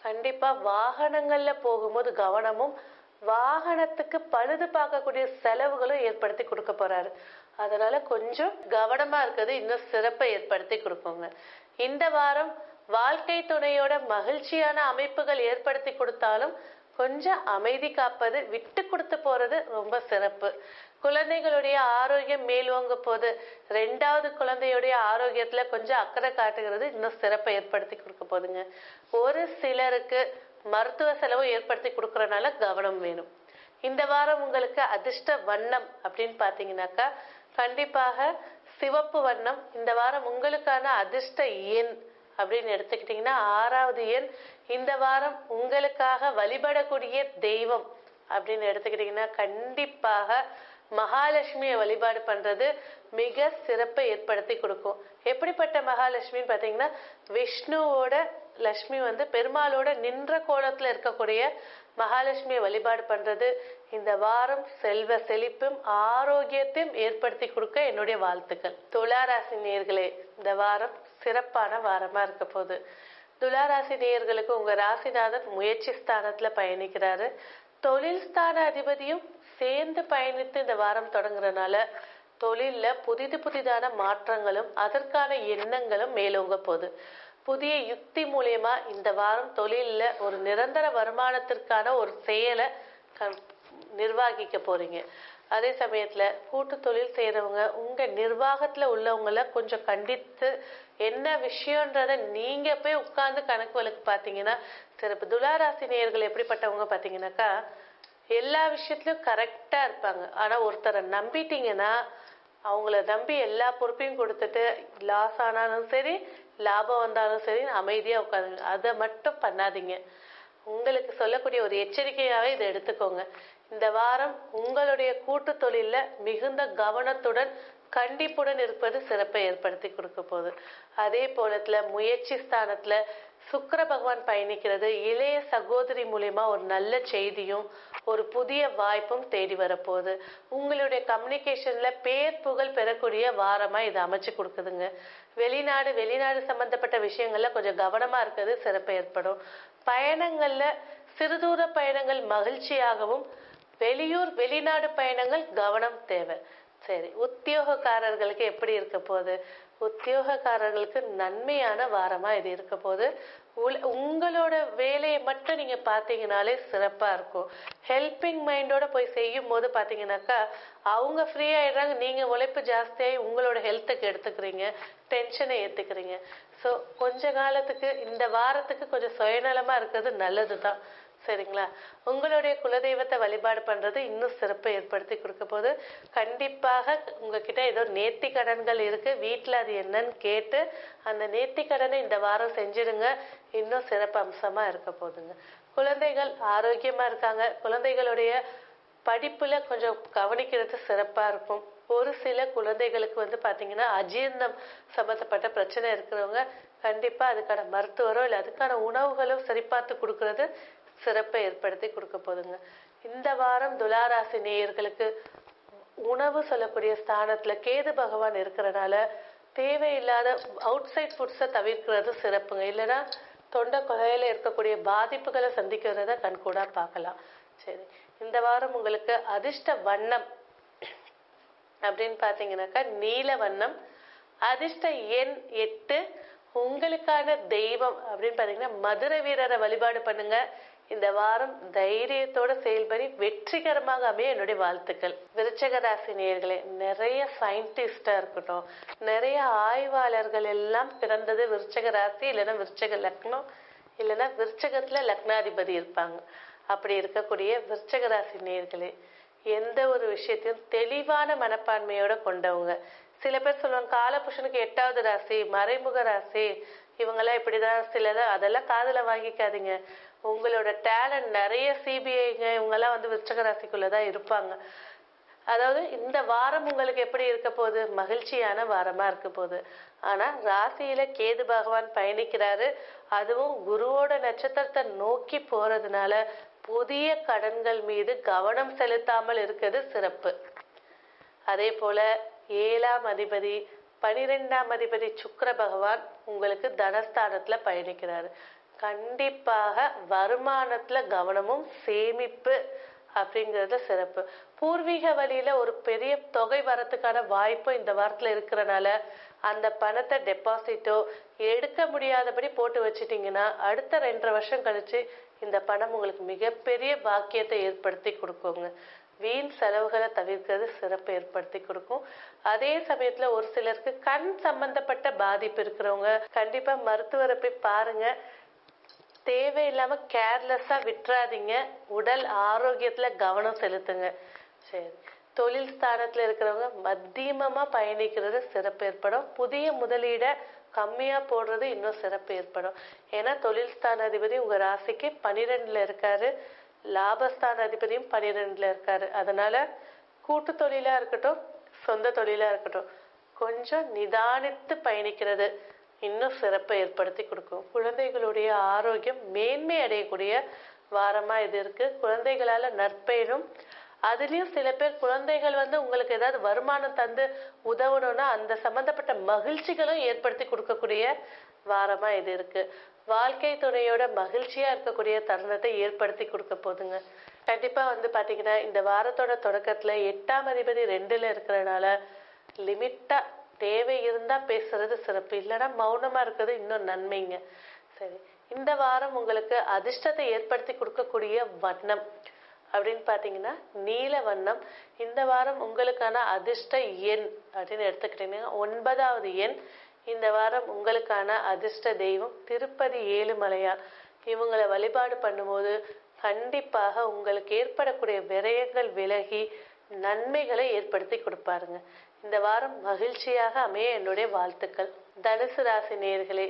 கண்டிப்பா வாகனங்கள்ல போகும்போது கவனமும் வாகனத்துக்கு பழுது பார்க்கக்கூடிய செலவுகளும் ஏற்படுத்தி கொடுக்க போறாரு அதனால கொஞ்சம் கவனமா இருக்கிறது இன்னும் சிறப்பை ஏற்படுத்தி கொடுக்குங்க இந்த வாரம் வாழ்க்கை துணையோட மகிழ்ச்சியான அமைப்புகள் ஏற்படுத்தி கொடுத்தாலும் கொஞ்சம் அமைதி காப்பது விட்டு கொடுத்து போறது ரொம்ப சிறப்பு குழந்தைகளுடைய ஆரோக்கியம் மேல்வாங்க போது ரெண்டாவது குழந்தையுடைய ஆரோக்கியத்துல கொஞ்சம் அக்கறை காட்டுகிறது இன்னும் சிறப்பை ஏற்படுத்தி கொடுக்க போதுங்க ஒரு சிலருக்கு மருத்துவ செலவு ஏற்படுத்தி கொடுக்கறனால கவனம் வேணும் இந்த வாரம் உங்களுக்கு அதிர்ஷ்ட வண்ணம் அப்படின்னு பாத்தீங்கன்னாக்கா கண்டிப்பாக சிவப்பு வண்ணம் இந்த வாரம் உங்களுக்கான அதிர்ஷ்ட எண் அப்படின்னு எடுத்துக்கிட்டீங்கன்னா ஆறாவது எண் இந்த வாரம் உங்களுக்காக வழிபடக்கூடிய தெய்வம் அப்படின்னு எடுத்துக்கிட்டீங்கன்னா கண்டிப்பாக மகாலட்சுமியை வழிபாடு பண்றது மிக சிறப்பை ஏற்படுத்தி கொடுக்கும் எப்படிப்பட்ட மகாலட்சுமின்னு பார்த்தீங்கன்னா விஷ்ணுவோட லட்சுமி வந்து பெருமாளோட நின்ற கோலத்துல இருக்கக்கூடிய மகாலட்சுமியை வழிபாடு பண்றது இந்த வாரம் செல்வ செழிப்பும் ஆரோக்கியத்தையும் ஏற்படுத்தி கொடுக்க என்னுடைய வாழ்த்துக்கள் துளாராசி நேர்களே இந்த வாரம் சிறப்பான வாரமா இருக்க போகுது துளாராசி நேயர்களுக்கு உங்க ராசிநாதன் முயற்சி ஸ்தானத்துல பயணிக்கிறாரு தொழில் ஸ்தான அதிபதியும் சேர்ந்து பயணித்து இந்த வாரம் தொடங்குறதுனால தொழில்ல புதிது புதிதான மாற்றங்களும் அதற்கான எண்ணங்களும் மேலோங்க போகுது புதிய யுக்தி மூலியமா இந்த வாரம் தொழில்ல ஒரு நிரந்தர வருமானத்திற்கான ஒரு செயலை க- நிர்வகிக்க போறீங்க அதே சமயத்துல கூட்டு தொழில் செய்யறவங்க உங்க நிர்வாகத்துல உள்ளவங்கள கொஞ்சம் கண்டித்து என்ன விஷயம்ன்றத நீங்க போய் உட்கார்ந்து கணக்கு வழக்கு பாத்தீங்கன்னா சிறப்பு துளாராசி நேயர்கள் எப்படிப்பட்டவங்க பாத்தீங்கன்னாக்கா எல்லா விஷயத்திலயும் கரெக்டா இருப்பாங்க ஆனா ஒருத்தரை நம்பிட்டீங்கன்னா அவங்கள நம்பி எல்லா பொறுப்பையும் கொடுத்துட்டு லாஸ் ஆனாலும் சரி லாபம் வந்தாலும் சரி அமைதியா உட்காருங்க அதை மட்டும் பண்ணாதீங்க உங்களுக்கு சொல்லக்கூடிய ஒரு எச்சரிக்கையாவே இதை எடுத்துக்கோங்க இந்த வாரம் உங்களுடைய கூட்டு தொழில்ல மிகுந்த கவனத்துடன் கண்டிப்புடன் இருப்பது சிறப்பை ஏற்படுத்தி கொடுக்க போகுது அதே போலத்துல முயற்சி ஸ்தானத்துல சுக்கிர பகவான் பயணிக்கிறது இளைய சகோதரி மூலியமா ஒரு நல்ல செய்தியும் ஒரு புதிய வாய்ப்பும் தேடி வரப்போகுது உங்களுடைய கம்யூனிகேஷன்ல பேர் புகழ் பெறக்கூடிய வாரமா இது அமைச்சு கொடுக்குதுங்க வெளிநாடு வெளிநாடு சம்பந்தப்பட்ட விஷயங்கள்ல கொஞ்சம் கவனமா இருக்கிறது சிறப்பு ஏற்படும் பயணங்கள்ல சிறுதூர பயணங்கள் மகிழ்ச்சியாகவும் வெளியூர் வெளிநாடு பயணங்கள் கவனம் தேவை சரி உத்தியோகக்காரர்களுக்கு எப்படி இருக்க போகுது உத்தியோகக்காரர்களுக்கு நன்மையான வாரமா இது இருக்க போகுது உல- உங்களோட வேலையை மட்டும் நீங்க பாத்தீங்கனாலே சிறப்பா இருக்கும் ஹெல்பிங் மைண்டோட போய் செய்யும் போது பாத்தீங்கன்னாக்கா அவங்க ஃப்ரீ ஆயிடுறாங்க நீங்க உழைப்பு ஜாஸ்தியாகி உங்களோட ஹெல்த்துக்கு எடுத்துக்கிறீங்க டென்ஷனை ஏத்துக்கிறீங்க ஸோ கொஞ்ச காலத்துக்கு இந்த வாரத்துக்கு கொஞ்சம் சுயநலமா இருக்கிறது நல்லதுதான் சரிங்களா உங்களுடைய குலதெய்வத்தை வழிபாடு பண்றது இன்னும் சிறப்பை ஏற்படுத்தி கொடுக்க போது கண்டிப்பாக உங்ககிட்ட ஏதோ நேர்த்தி கடன்கள் இருக்கு வீட்ல அது என்னன்னு கேட்டு அந்த நேர்த்தி கடனை இந்த வாரம் செஞ்சிடுங்க இன்னும் சிறப்பு அம்சமா இருக்க போகுதுங்க குழந்தைகள் ஆரோக்கியமா இருக்காங்க குழந்தைகளுடைய படிப்புல கொஞ்சம் கவனிக்கிறது சிறப்பா இருக்கும் ஒரு சில குழந்தைகளுக்கு வந்து பாத்தீங்கன்னா அஜீர்ணம் சம்பந்தப்பட்ட பிரச்சனை இருக்கிறவங்க கண்டிப்பா அதுக்கான மருத்துவரோ இல்லை அதுக்கான உணவுகளோ சரிபார்த்து கொடுக்கறது சிறப்பை ஏற்படுத்தி கொடுக்க போதுங்க இந்த வாரம் துளாராசி நேயர்களுக்கு உணவு சொல்லக்கூடிய ஸ்தானத்துல கேது பகவான் இருக்கிறனால தேவையில்லாத அவுட் சைட் ஃபுட்ஸை தவிர்க்கிறது சிறப்புங்க இல்லைன்னா தொண்டை குகையில இருக்கக்கூடிய பாதிப்புகளை சந்திக்கிறத கண்கூடா பார்க்கலாம் சரி இந்த வாரம் உங்களுக்கு அதிர்ஷ்ட வண்ணம் அப்படின்னு பார்த்தீங்கன்னாக்கா நீல வண்ணம் அதிர்ஷ்ட எண் எட்டு உங்களுக்கான தெய்வம் அப்படின்னு பார்த்தீங்கன்னா மதுரை வீரரை வழிபாடு பண்ணுங்க இந்த வாரம் தைரியத்தோட செயல்படி வெற்றிகரமாக அமைய என்னுடைய வாழ்த்துக்கள் விருச்சக ராசி நேயர்களே நிறைய சயின்டிஸ்டா இருக்கட்டும் நிறைய ஆய்வாளர்கள் எல்லாம் பிறந்தது விருச்சக ராசி இல்லைன்னா விருச்சக லக்னம் இல்லைன்னா விருச்சகத்துல லக்னாதிபதி இருப்பாங்க அப்படி இருக்கக்கூடிய விருச்சக ராசி நேயர்களே எந்த ஒரு விஷயத்தையும் தெளிவான மனப்பான்மையோட கொண்டவங்க சில பேர் சொல்லுவாங்க காலபுருஷனுக்கு எட்டாவது ராசி மறைமுக ராசி இவங்கெல்லாம் இப்படிதான் சிலத அதெல்லாம் காதுல வாங்கிக்காதீங்க உங்களோட டேலண்ட் நிறைய சிபிஐங்க இவங்கெல்லாம் வந்து விருச்சக ராசிக்குள்ளதான் இருப்பாங்க அதாவது இந்த வாரம் உங்களுக்கு எப்படி இருக்க போகுது மகிழ்ச்சியான வாரமா இருக்க போகுது ஆனா ராசியில கேது பகவான் பயணிக்கிறாரு அதுவும் குருவோட நட்சத்திரத்தை நோக்கி போறதுனால புதிய கடன்கள் மீது கவனம் செலுத்தாமல் இருக்கிறது சிறப்பு அதே போல ஏழாம் அதிபதி பனிரெண்டாம் அதிபதி சுக்கிர பகவான் உங்களுக்கு தனஸ்தானத்துல பயணிக்கிறாரு கண்டிப்பாக வருமானத்துல கவனமும் சேமிப்பு அப்படிங்கிறது சிறப்பு பூர்வீக வழியில ஒரு பெரிய தொகை வரத்துக்கான வாய்ப்பு இந்த வாரத்துல இருக்கிறனால அந்த பணத்தை டெபாசிட்டோ எடுக்க முடியாதபடி போட்டு வச்சிட்டீங்கன்னா அடுத்த ரெண்டரை வருஷம் கழிச்சு இந்த பணம் உங்களுக்கு மிகப்பெரிய பாக்கியத்தை ஏற்படுத்தி கொடுக்குங்க வீண் செலவுகளை தவிர்க்கிறது சிறப்பு ஏற்படுத்தி கொடுக்கும் அதே சமயத்துல ஒரு சிலருக்கு கண் சம்பந்தப்பட்ட பாதிப்பு இருக்கிறவங்க கண்டிப்பா மருத்துவரை போய் பாருங்க தேவையில்லாம கேர்லெஸ்ஸா விட்டுறாதீங்க உடல் ஆரோக்கியத்துல கவனம் செலுத்துங்க சரி தொழில் ஸ்தானத்துல இருக்கிறவங்க மத்தியமமா பயணிக்கிறது சிறப்பு ஏற்படும் புதிய முதலீட கம்மியா போடுறது இன்னும் சிறப்பு ஏற்படும் ஏன்னா தொழில் ஸ்தான அதிபதி உங்க ராசிக்கு பனிரெண்டுல இருக்காரு லாபஸ்தான அதிபதியும் பனிரெண்டுல இருக்காரு அதனால கூட்டு தொழிலா இருக்கட்டும் சொந்த தொழிலா இருக்கட்டும் கொஞ்சம் நிதானித்து பயணிக்கிறது இன்னும் சிறப்பை ஏற்படுத்தி கொடுக்கும் குழந்தைகளுடைய ஆரோக்கியம் மேன்மை அடையக்கூடிய வாரமா இது இருக்கு குழந்தைகளால நற்பெயரும் அதுலயும் சில பேர் குழந்தைகள் வந்து உங்களுக்கு ஏதாவது வருமானம் தந்து உதவணும்னா அந்த சம்பந்தப்பட்ட மகிழ்ச்சிகளும் ஏற்படுத்தி கொடுக்கக்கூடிய வாரமா இது இருக்கு வாழ்க்கை துணையோட மகிழ்ச்சியா இருக்கக்கூடிய தருணத்தை ஏற்படுத்தி கொடுக்க போதுங்க கண்டிப்பா வந்து பாத்தீங்கன்னா இந்த வாரத்தோட தொடக்கத்துல எட்டாம் அதிபதி ரெண்டுல இருக்கிறதுனால லிமிட்டா தேவை இருந்தா பேசுறது சிறப்பு இல்லைன்னா மௌனமா இருக்கிறது இன்னும் நன்மைங்க சரி இந்த வாரம் உங்களுக்கு அதிர்ஷ்டத்தை ஏற்படுத்தி கொடுக்கக்கூடிய வண்ணம் அப்படின்னு பாத்தீங்கன்னா நீல வண்ணம் இந்த வாரம் உங்களுக்கான அதிர்ஷ்ட எண் அப்படின்னு எடுத்துக்கிட்டீங்கன்னா ஒன்பதாவது எண் இந்த வாரம் உங்களுக்கான அதிர்ஷ்ட தெய்வம் திருப்பதி ஏழுமலையான் இவங்களை வழிபாடு பண்ணும்போது கண்டிப்பாக உங்களுக்கு ஏற்படக்கூடிய விரயங்கள் விலகி நன்மைகளை ஏற்படுத்தி கொடுப்பாருங்க இந்த வாரம் மகிழ்ச்சியாக அமைய என்னுடைய வாழ்த்துக்கள் தனுசு ராசி நேர்களே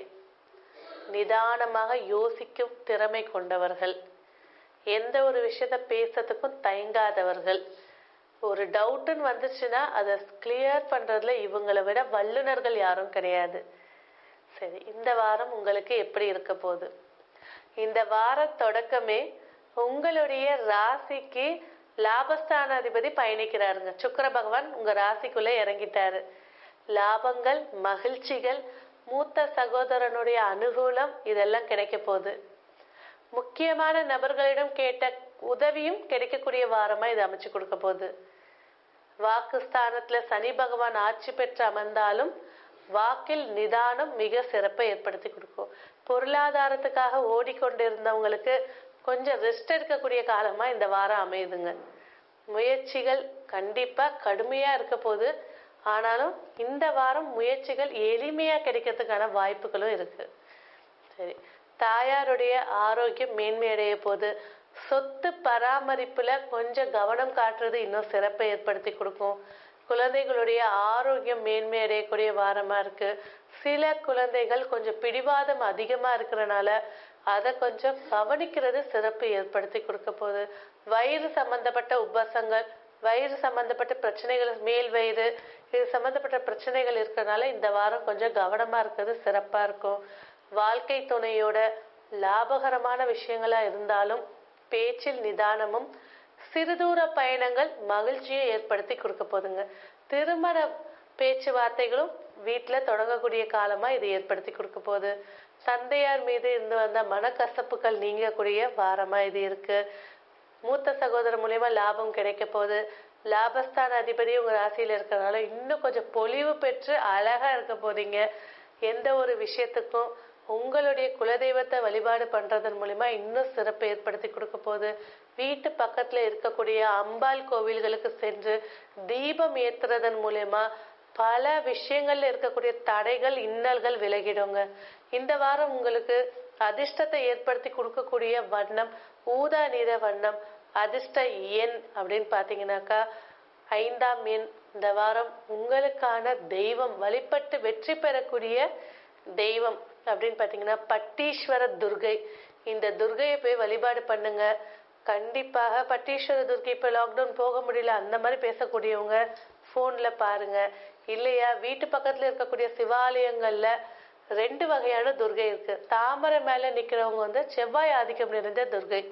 நிதானமாக யோசிக்கும் திறமை கொண்டவர்கள் எந்த ஒரு விஷயத்த பேசுறதுக்கும் தயங்காதவர்கள் ஒரு டவுட்டுன்னு வந்துச்சுன்னா அதை கிளியர் பண்றதுல இவங்களை விட வல்லுநர்கள் யாரும் கிடையாது சரி இந்த வாரம் உங்களுக்கு எப்படி இருக்க போகுது இந்த வார தொடக்கமே உங்களுடைய ராசிக்கு லாபஸ்தானாதிபதி பயணிக்கிறாருங்க சுக்கர பகவான் உங்க ராசிக்குள்ள இறங்கிட்டாரு லாபங்கள் மகிழ்ச்சிகள் மூத்த சகோதரனுடைய அனுகூலம் இதெல்லாம் கிடைக்க போகுது முக்கியமான நபர்களிடம் கேட்ட உதவியும் கிடைக்கக்கூடிய வாரமா இது அமைச்சு கொடுக்க போகுது வாக்கு ஸ்தானத்துல சனி பகவான் ஆட்சி பெற்று அமர்ந்தாலும் வாக்கில் நிதானம் மிக சிறப்பை ஏற்படுத்தி கொடுக்கும் பொருளாதாரத்துக்காக ஓடிக்கொண்டிருந்தவங்களுக்கு கொஞ்சம் ரெஸ்ட் எடுக்கக்கூடிய காலமா இந்த வாரம் அமையுதுங்க முயற்சிகள் கண்டிப்பா கடுமையா இருக்க போது ஆனாலும் இந்த வாரம் முயற்சிகள் எளிமையா கிடைக்கிறதுக்கான வாய்ப்புகளும் இருக்கு சரி தாயாருடைய ஆரோக்கியம் மேன்மையடைய போது சொத்து பராமரிப்புல கொஞ்சம் கவனம் காட்டுறது இன்னும் சிறப்பை ஏற்படுத்தி கொடுக்கும் குழந்தைகளுடைய ஆரோக்கியம் மேன்மை அடையக்கூடிய வாரமா இருக்கு சில குழந்தைகள் கொஞ்சம் பிடிவாதம் அதிகமா இருக்கிறனால அதை கொஞ்சம் கவனிக்கிறது சிறப்பு ஏற்படுத்தி கொடுக்க போகுது வயிறு சம்பந்தப்பட்ட உபசங்கள் வயிறு சம்பந்தப்பட்ட பிரச்சனைகள் மேல் வயிறு இது சம்பந்தப்பட்ட பிரச்சனைகள் இருக்கிறனால இந்த வாரம் கொஞ்சம் கவனமா இருக்கிறது சிறப்பா இருக்கும் வாழ்க்கை துணையோட லாபகரமான விஷயங்களா இருந்தாலும் பேச்சில் நிதானமும் சிறுதூர பயணங்கள் மகிழ்ச்சியை ஏற்படுத்தி கொடுக்க போதுங்க திருமண பேச்சுவார்த்தைகளும் வீட்டுல தொடங்கக்கூடிய காலமா இது ஏற்படுத்தி கொடுக்க போகுது தந்தையார் மீது இருந்து வந்த மனக்கசப்புகள் நீங்கக்கூடிய வாரமா இது இருக்கு மூத்த சகோதரர் மூலியமா லாபம் கிடைக்க போகுது லாபஸ்தான அதிபதி உங்க ராசியில இருக்கிறதுனால இன்னும் கொஞ்சம் பொலிவு பெற்று அழகா இருக்க போறீங்க எந்த ஒரு விஷயத்துக்கும் உங்களுடைய குலதெய்வத்தை வழிபாடு பண்றதன் மூலியமா இன்னும் சிறப்பு ஏற்படுத்தி கொடுக்க போகுது வீட்டு பக்கத்துல இருக்கக்கூடிய அம்பாள் கோவில்களுக்கு சென்று தீபம் ஏத்துறதன் மூலியமா பல விஷயங்கள்ல இருக்கக்கூடிய தடைகள் இன்னல்கள் விலகிடுங்க இந்த வாரம் உங்களுக்கு அதிர்ஷ்டத்தை ஏற்படுத்தி கொடுக்கக்கூடிய வண்ணம் ஊதா நிற வண்ணம் அதிர்ஷ்ட எண் அப்படின்னு பாத்தீங்கன்னாக்கா ஐந்தாம் எண் இந்த வாரம் உங்களுக்கான தெய்வம் வழிபட்டு வெற்றி பெறக்கூடிய தெய்வம் அப்படின்னு பாத்தீங்கன்னா பட்டீஸ்வர துர்கை இந்த துர்கையை போய் வழிபாடு பண்ணுங்க கண்டிப்பாக பட்டீஸ்வர துர்கை இப்ப லாக்டவுன் போக முடியல அந்த மாதிரி பேசக்கூடியவங்க போன்ல பாருங்க இல்லையா வீட்டு பக்கத்துல இருக்கக்கூடிய சிவாலயங்கள்ல ரெண்டு வகையான துர்கை இருக்கு தாமரை மேல நிக்கிறவங்க வந்து செவ்வாய் ஆதிக்கம் நிறைந்த துர்கை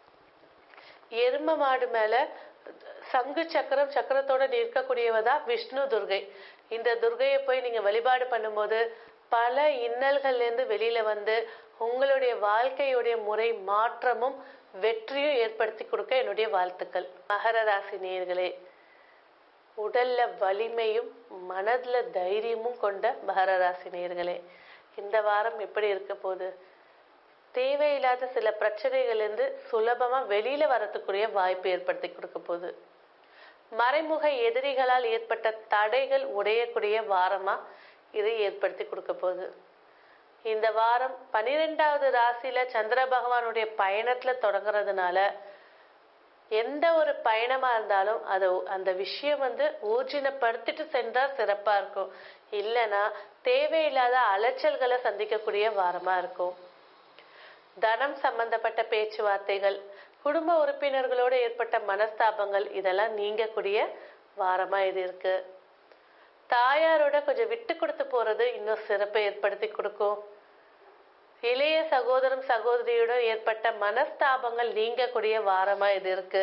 எரும மாடு மேல சங்கு சக்கரம் சக்கரத்தோட நிற்கக்கூடியவ தான் விஷ்ணு துர்கை இந்த துர்கையை போய் நீங்க வழிபாடு பண்ணும்போது பல இன்னல்கள்ல இருந்து வெளியில வந்து உங்களுடைய வாழ்க்கையுடைய முறை மாற்றமும் வெற்றியும் ஏற்படுத்தி கொடுக்க என்னுடைய வாழ்த்துக்கள் மகர ராசி நேயர்களே உடல்ல வலிமையும் மனதுல தைரியமும் கொண்ட மகர ராசி நேயர்களே இந்த வாரம் எப்படி இருக்க போகுது தேவையில்லாத சில பிரச்சனைகள் இருந்து சுலபமா வெளியில வரத்துக்குரிய வாய்ப்பு ஏற்படுத்தி கொடுக்க போகுது மறைமுக எதிரிகளால் ஏற்பட்ட தடைகள் உடையக்கூடிய வாரமா இதை ஏற்படுத்தி கொடுக்க போகுது இந்த வாரம் பனிரெண்டாவது ராசியில சந்திர பகவானுடைய பயணத்துல தொடங்குறதுனால எந்த ஒரு பயணமா இருந்தாலும் அதை அந்த விஷயம் வந்து ஊர்ஜினப்படுத்திட்டு சென்றா சிறப்பா இருக்கும் இல்லைன்னா தேவையில்லாத அலைச்சல்களை சந்திக்கக்கூடிய வாரமா இருக்கும் தனம் சம்பந்தப்பட்ட பேச்சுவார்த்தைகள் குடும்ப உறுப்பினர்களோடு ஏற்பட்ட மனஸ்தாபங்கள் இதெல்லாம் நீங்கக்கூடிய வாரமா இது இருக்கு தாயாரோட கொஞ்சம் விட்டு கொடுத்து போறது இன்னும் சிறப்பை ஏற்படுத்தி கொடுக்கும் இளைய சகோதரம் சகோதரியுடன் ஏற்பட்ட மனஸ்தாபங்கள் நீங்கக்கூடிய வாரமா இது இருக்கு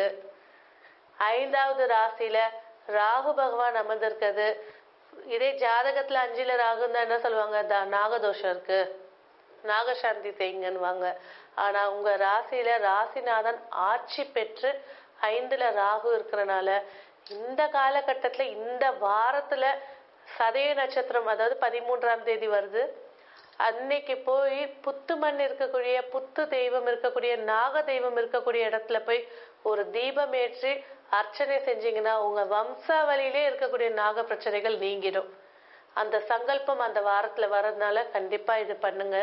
ஐந்தாவது ராசியில ராகு பகவான் அமர்ந்திருக்கிறது இதே ஜாதகத்துல அஞ்சுல ராகுன்னு என்ன சொல்லுவாங்க த- நாகதோஷம் இருக்கு நாகசாந்தி செய்யுங்கன்னுவாங்க ஆனா உங்க ராசியில ராசிநாதன் ஆட்சி பெற்று ஐந்துல ராகு இருக்கிறனால இந்த காலகட்டத்துல இந்த வாரத்துல சதய நட்சத்திரம் அதாவது பதிமூன்றாம் தேதி வருது அன்னைக்கு போய் புத்து மண் இருக்கக்கூடிய புத்து தெய்வம் இருக்கக்கூடிய நாக தெய்வம் இருக்கக்கூடிய இடத்துல போய் ஒரு தீபம் ஏற்றி அர்ச்சனை செஞ்சீங்கன்னா உங்க வம்சாவளியிலே இருக்கக்கூடிய நாக பிரச்சனைகள் நீங்கிடும் அந்த சங்கல்பம் அந்த வாரத்துல வர்றதுனால கண்டிப்பா இது பண்ணுங்க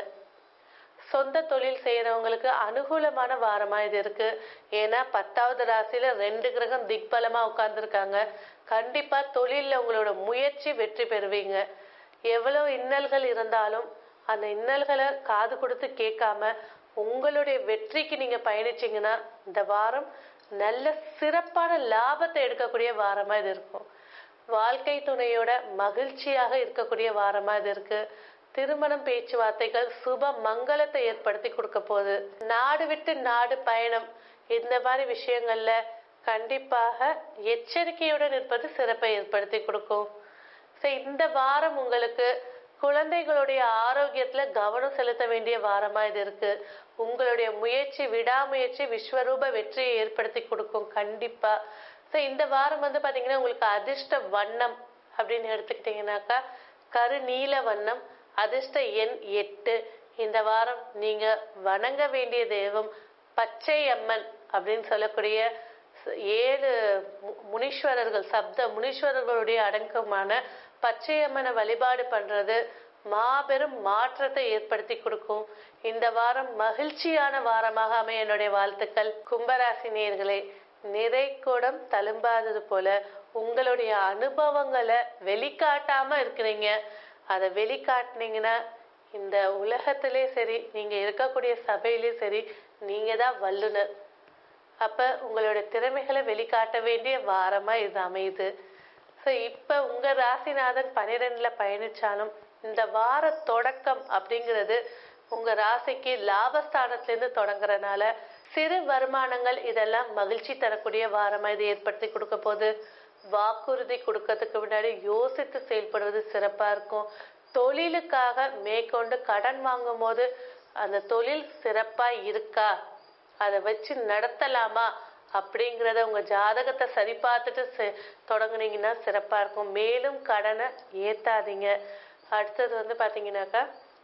சொந்த தொழில் செய்யறவங்களுக்கு அனுகூலமான வாரமா இது இருக்கு ஏன்னா பத்தாவது ராசியில ரெண்டு கிரகம் திக்பலமா உட்கார்ந்துருக்காங்க கண்டிப்பா தொழில்ல உங்களோட முயற்சி வெற்றி பெறுவீங்க எவ்வளவு இன்னல்கள் இருந்தாலும் அந்த இன்னல்களை காது கொடுத்து கேட்காம உங்களுடைய வெற்றிக்கு நீங்க பயணிச்சீங்கன்னா இந்த வாரம் நல்ல சிறப்பான லாபத்தை எடுக்கக்கூடிய வாரமா இது இருக்கும் வாழ்க்கை துணையோட மகிழ்ச்சியாக இருக்கக்கூடிய வாரமா இது இருக்கு திருமணம் பேச்சுவார்த்தைகள் சுப மங்களத்தை ஏற்படுத்தி கொடுக்க போகுது நாடு விட்டு நாடு பயணம் இந்த மாதிரி விஷயங்கள்ல கண்டிப்பாக எச்சரிக்கையுடன் இருப்பது சிறப்பை ஏற்படுத்தி கொடுக்கும் So, இந்த வாரம் உங்களுக்கு குழந்தைகளுடைய ஆரோக்கியத்துல கவனம் செலுத்த வேண்டிய வாரமா இது இருக்கு உங்களுடைய முயற்சி விடாமுயற்சி விஸ்வரூப வெற்றியை ஏற்படுத்தி கொடுக்கும் கண்டிப்பா ஸோ இந்த வாரம் வந்து பாத்தீங்கன்னா உங்களுக்கு அதிர்ஷ்ட வண்ணம் அப்படின்னு எடுத்துக்கிட்டீங்கன்னாக்கா கரு நீல வண்ணம் அதிர்ஷ்ட எண் எட்டு இந்த வாரம் நீங்க வணங்க வேண்டிய தெய்வம் பச்சை அம்மன் அப்படின்னு சொல்லக்கூடிய ச- ஏழு மு- முனீஸ்வரர்கள் சப்த முனீஸ்வரர்களுடைய அடக்கமான பச்சையம்மனை வழிபாடு பண்றது மாபெரும் மாற்றத்தை ஏற்படுத்தி கொடுக்கும் இந்த வாரம் மகிழ்ச்சியான வாரமாக அமைய என்னுடைய வாழ்த்துக்கள் கும்பராசி நேயர்களே நிறை குடம் தழும்பாதது போல உங்களுடைய அனுபவங்களை வெளிக்காட்டாம இருக்கிறீங்க அதை வெளிக்காட்டுனீங்கன்னா இந்த உலகத்திலே சரி நீங்க இருக்கக்கூடிய சபையிலே சரி நீங்க தான் வல்லுனர் அப்ப உங்களோட திறமைகளை வெளிக்காட்ட வேண்டிய வாரமா இது அமையுது ஸோ இப்ப உங்க ராசிநாதன் பன்னிரெண்டுல பயணிச்சாலும் இந்த வார தொடக்கம் அப்படிங்கிறது உங்க ராசிக்கு லாபஸ்தானத்துல இருந்து தொடங்குறதுனால சிறு வருமானங்கள் இதெல்லாம் மகிழ்ச்சி தரக்கூடிய வாரமா இது ஏற்படுத்தி கொடுக்க போகுது வாக்குறுதி கொடுக்கறதுக்கு முன்னாடி யோசித்து செயல்படுவது சிறப்பா இருக்கும் தொழிலுக்காக மேற்கொண்டு கடன் வாங்கும் போது அந்த தொழில் சிறப்பா இருக்கா அதை வச்சு நடத்தலாமா அப்படிங்கிறத உங்க ஜாதகத்தை சரி பார்த்துட்டு செ- தொடங்குனீங்கன்னா சிறப்பா இருக்கும் மேலும் கடனை ஏத்தாதீங்க அடுத்தது வந்து பாத்தீங்கன்னாக்கா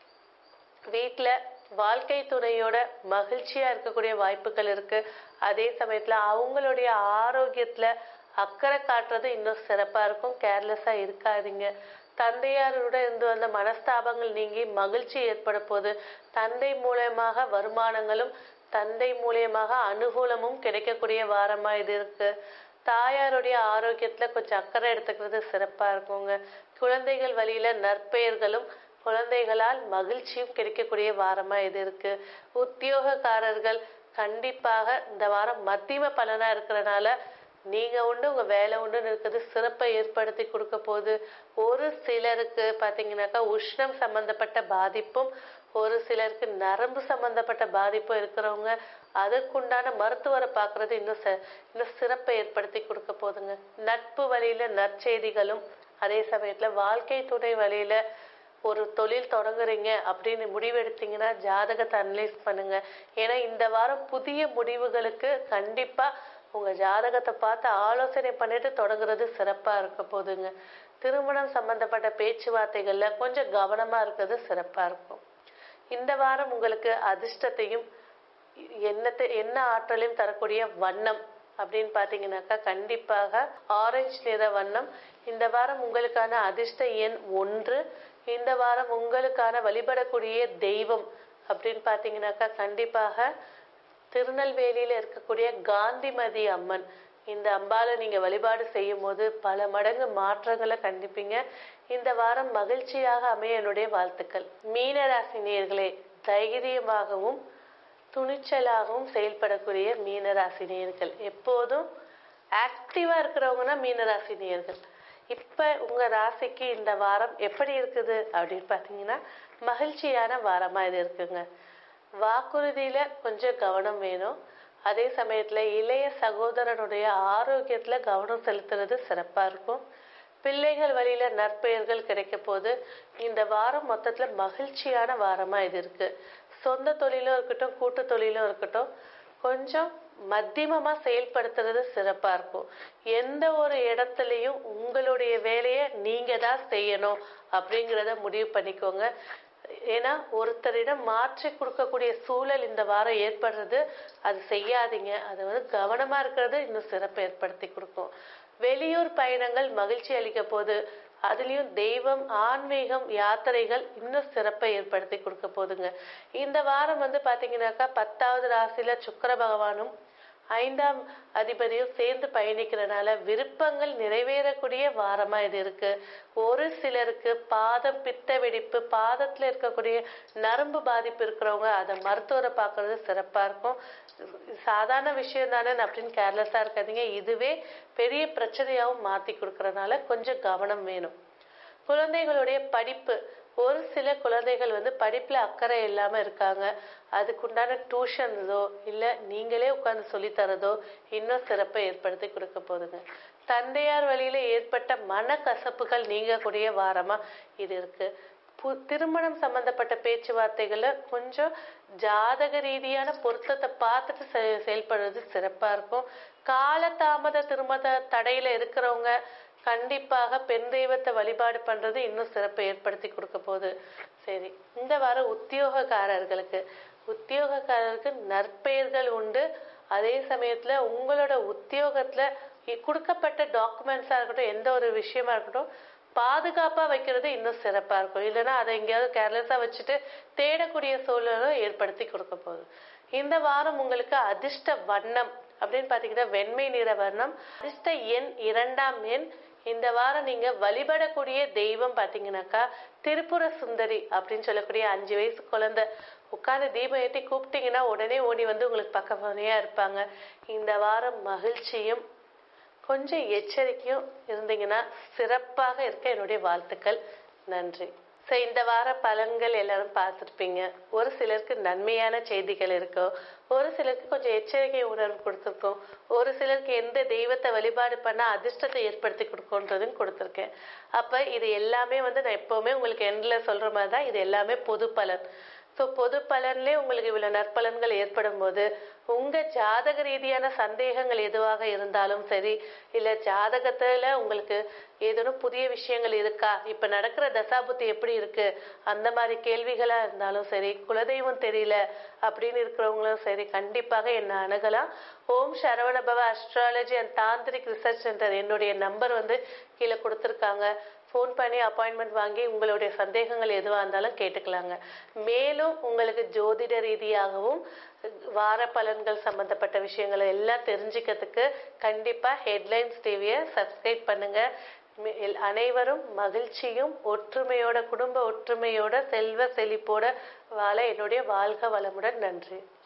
வீட்ல வாழ்க்கை துணையோட மகிழ்ச்சியா இருக்கக்கூடிய வாய்ப்புகள் இருக்கு அதே சமயத்துல அவங்களுடைய ஆரோக்கியத்துல அக்கறை காட்டுறது இன்னும் சிறப்பா இருக்கும் கேர்லெஸ்ஸா இருக்காதீங்க தந்தையாரோட இருந்து வந்த மனஸ்தாபங்கள் நீங்கி மகிழ்ச்சி ஏற்பட போது தந்தை மூலயமாக வருமானங்களும் தந்தை மூலியமாக அனுகூலமும் கிடைக்கக்கூடிய வாரமா இது இருக்கு தாயாருடைய ஆரோக்கியத்துல கொஞ்சம் அக்கறை எடுத்துக்கிறது சிறப்பா இருக்குங்க குழந்தைகள் வழியில நற்பெயர்களும் குழந்தைகளால் மகிழ்ச்சியும் கிடைக்கக்கூடிய வாரமா இது இருக்கு உத்தியோகக்காரர்கள் கண்டிப்பாக இந்த வாரம் மத்தியம பலனா இருக்கிறனால நீங்க உண்டு உங்க வேலை உண்டுன்னு இருக்கிறது சிறப்பை ஏற்படுத்தி கொடுக்க போகுது ஒரு சிலருக்கு பாத்தீங்கன்னாக்கா உஷ்ணம் சம்பந்தப்பட்ட பாதிப்பும் ஒரு சிலருக்கு நரம்பு சம்பந்தப்பட்ட பாதிப்பும் இருக்கிறவங்க அதுக்குண்டான மருத்துவரை பார்க்கறது இன்னும் ச- இன்னும் சிறப்பை ஏற்படுத்தி கொடுக்க போகுதுங்க நட்பு வழியில நற்செய்திகளும் அதே சமயத்துல வாழ்க்கை துணை வழியில ஒரு தொழில் தொடங்குறீங்க அப்படின்னு முடிவெடுத்தீங்கன்னா ஜாதகத்தை அனலைஸ் பண்ணுங்க ஏன்னா இந்த வாரம் புதிய முடிவுகளுக்கு கண்டிப்பா உங்க ஜாதகத்தை பார்த்து ஆலோசனை பண்ணிட்டு தொடங்குறது சிறப்பா இருக்க போகுதுங்க திருமணம் சம்பந்தப்பட்ட பேச்சுவார்த்தைகள்ல கொஞ்சம் கவனமா இருக்கிறது சிறப்பா இருக்கும் இந்த வாரம் உங்களுக்கு அதிர்ஷ்டத்தையும் என்னத்தை என்ன ஆற்றலையும் தரக்கூடிய வண்ணம் அப்படின்னு பார்த்தீங்கன்னாக்கா கண்டிப்பாக ஆரஞ்சு நிற வண்ணம் இந்த வாரம் உங்களுக்கான அதிர்ஷ்ட எண் ஒன்று இந்த வாரம் உங்களுக்கான வழிபடக்கூடிய தெய்வம் அப்படின்னு பார்த்தீங்கன்னாக்கா கண்டிப்பாக திருநெல்வேலியில இருக்கக்கூடிய காந்திமதி அம்மன் இந்த அம்பாலை நீங்க வழிபாடு செய்யும் போது பல மடங்கு மாற்றங்களை கண்டிப்பீங்க இந்த வாரம் மகிழ்ச்சியாக அமைய என்னுடைய வாழ்த்துக்கள் மீனராசி நேயர்களே தைரியமாகவும் துணிச்சலாகவும் செயல்படக்கூடிய மீனராசி நேயர்கள் எப்போதும் ஆக்டிவா இருக்கிறவங்கன்னா மீனராசி நேயர்கள் இப்ப உங்க ராசிக்கு இந்த வாரம் எப்படி இருக்குது அப்படின்னு பாத்தீங்கன்னா மகிழ்ச்சியான வாரமா இது இருக்குங்க வாக்குறுதியில கொஞ்சம் கவனம் வேணும் அதே சமயத்துல இளைய சகோதரனுடைய ஆரோக்கியத்துல கவனம் செலுத்துறது சிறப்பா இருக்கும் பிள்ளைகள் வழியில நற்பெயர்கள் கிடைக்க போது இந்த வாரம் மொத்தத்துல மகிழ்ச்சியான வாரமா இது இருக்கு சொந்த தொழிலும் இருக்கட்டும் கூட்டு தொழிலும் இருக்கட்டும் கொஞ்சம் மத்தியமமா செயல்படுத்துறது சிறப்பா இருக்கும் எந்த ஒரு இடத்துலயும் உங்களுடைய வேலையை நீங்க தான் செய்யணும் அப்படிங்கிறத முடிவு பண்ணிக்கோங்க ஏன்னா ஒருத்தரிடம் மாற்றி கொடுக்கக்கூடிய சூழல் இந்த வாரம் ஏற்படுறது அது செய்யாதீங்க அது வந்து கவனமா இருக்கிறது இன்னும் சிறப்பு ஏற்படுத்தி கொடுக்கும் வெளியூர் பயணங்கள் மகிழ்ச்சி அளிக்க போது அதுலயும் தெய்வம் ஆன்மீகம் யாத்திரைகள் இன்னும் சிறப்பை ஏற்படுத்தி கொடுக்க போதுங்க இந்த வாரம் வந்து பாத்தீங்கன்னாக்கா பத்தாவது ராசியில சுக்கர பகவானும் ஐந்தாம் அதிபதியும் சேர்ந்து பயணிக்கிறனால விருப்பங்கள் நிறைவேறக்கூடிய வாரமா இது இருக்கு ஒரு சிலருக்கு பாதம் பித்த வெடிப்பு பாதத்துல இருக்கக்கூடிய நரம்பு பாதிப்பு இருக்கிறவங்க அதை மருத்துவரை பார்க்கறது சிறப்பா இருக்கும் சாதாரண விஷயம் தானே அப்படின்னு கேர்லெஸ்ஸா இருக்காதீங்க இதுவே பெரிய பிரச்சனையாவும் மாத்தி கொடுக்கறதுனால கொஞ்சம் கவனம் வேணும் குழந்தைகளுடைய படிப்பு ஒரு சில குழந்தைகள் வந்து படிப்புல அக்கறை இல்லாம இருக்காங்க அதுக்குண்டான டியூஷன்ஸோ இல்ல நீங்களே உட்கார்ந்து சொல்லி தரதோ இன்னும் சிறப்பை ஏற்படுத்தி கொடுக்க போதுங்க தந்தையார் வழியில ஏற்பட்ட மனக்கசப்புகள் நீங்கக்கூடிய வாரமா இது இருக்கு பு- திருமணம் சம்பந்தப்பட்ட பேச்சுவார்த்தைகள்ல கொஞ்சம் ஜாதக ரீதியான பொருத்தத்தை பார்த்துட்டு செ- செயல்படுறது சிறப்பா இருக்கும் காலதாமத திருமண தடையில இருக்கிறவங்க கண்டிப்பாக பெண் தெய்வத்தை வழிபாடு பண்றது இன்னும் சிறப்பை ஏற்படுத்தி கொடுக்க போகுது சரி இந்த வாரம் உத்தியோகக்காரர்களுக்கு உத்தியோகக்காரருக்கு நற்பெயர்கள் உண்டு அதே சமயத்துல உங்களோட உத்தியோகத்துல இ- கொடுக்கப்பட்ட டாக்குமெண்ட்ஸா இருக்கட்டும் எந்த ஒரு விஷயமா இருக்கட்டும் பாதுகாப்பா வைக்கிறது இன்னும் சிறப்பா இருக்கும் இல்லைன்னா அதை எங்கேயாவது கேர்லெஸ்ஸா வச்சுட்டு தேடக்கூடிய சூழலும் ஏற்படுத்தி கொடுக்க போகுது இந்த வாரம் உங்களுக்கு அதிர்ஷ்ட வண்ணம் அப்படின்னு பாத்தீங்கன்னா வெண்மை நிற வர்ணம் அதிர்ஷ்ட எண் இரண்டாம் எண் இந்த வாரம் நீங்க வழிபடக்கூடிய தெய்வம் பாத்தீங்கன்னாக்கா திரிபுர சுந்தரி அப்படின்னு சொல்லக்கூடிய அஞ்சு வயசு குழந்தை உட்கார்ந்து தீபம் ஏற்றி கூப்பிட்டீங்கன்னா உடனே ஓடி வந்து உங்களுக்கு பக்கத்துணையா இருப்பாங்க இந்த வாரம் மகிழ்ச்சியும் கொஞ்சம் எச்சரிக்கையும் இருந்தீங்கன்னா சிறப்பாக இருக்க என்னுடைய வாழ்த்துக்கள் நன்றி ஸோ இந்த வார பலன்கள் எல்லாரும் பார்த்துருப்பீங்க ஒரு சிலருக்கு நன்மையான செய்திகள் இருக்கும் ஒரு சிலருக்கு கொஞ்சம் எச்சரிக்கை உணர்வு கொடுத்துருக்கோம் ஒரு சிலருக்கு எந்த தெய்வத்தை வழிபாடு பண்ணா அதிர்ஷ்டத்தை ஏற்படுத்தி கொடுக்கும்ன்றதும் கொடுத்துருக்கேன் அப்ப இது எல்லாமே வந்து நான் எப்பவுமே உங்களுக்கு எண்ட்ல சொல்ற மாதிரி தான் இது எல்லாமே பொது பலன் ஸோ பொது பலன்லேயே உங்களுக்கு இவ்வளவு நற்பலன்கள் ஏற்படும் போது உங்க ஜாதக ரீதியான சந்தேகங்கள் எதுவாக இருந்தாலும் சரி இல்ல ஜாதகத்துல உங்களுக்கு ஏதேனும் புதிய விஷயங்கள் இருக்கா இப்ப நடக்கிற தசாபுத்தி எப்படி இருக்கு அந்த மாதிரி கேள்விகளா இருந்தாலும் சரி குலதெய்வம் தெரியல அப்படின்னு இருக்கிறவங்களும் சரி கண்டிப்பாக என்ன அணுகலாம் Om Saravanabhava astrology and tantric research centre என்னுடைய நம்பர் வந்து கீழே கொடுத்துருக்காங்க ஃபோன் பண்ணி அப்பாயின்மெண்ட் வாங்கி உங்களுடைய சந்தேகங்கள் எதுவாக இருந்தாலும் கேட்டுக்கலாங்க மேலும் உங்களுக்கு ஜோதிட ரீதியாகவும் வார பலன்கள் சம்பந்தப்பட்ட விஷயங்களை எல்லாம் தெரிஞ்சுக்கிறதுக்கு கண்டிப்பா ஹெட்லைன்ஸ் டிவியை சப்ஸ்கிரைப் பண்ணுங்க மே- எல்- அனைவரும் மகிழ்ச்சியும் ஒற்றுமையோட குடும்ப ஒற்றுமையோட செல்வ செழிப்போட வாழ என்னுடைய வாழ்க வளமுடன் நன்றி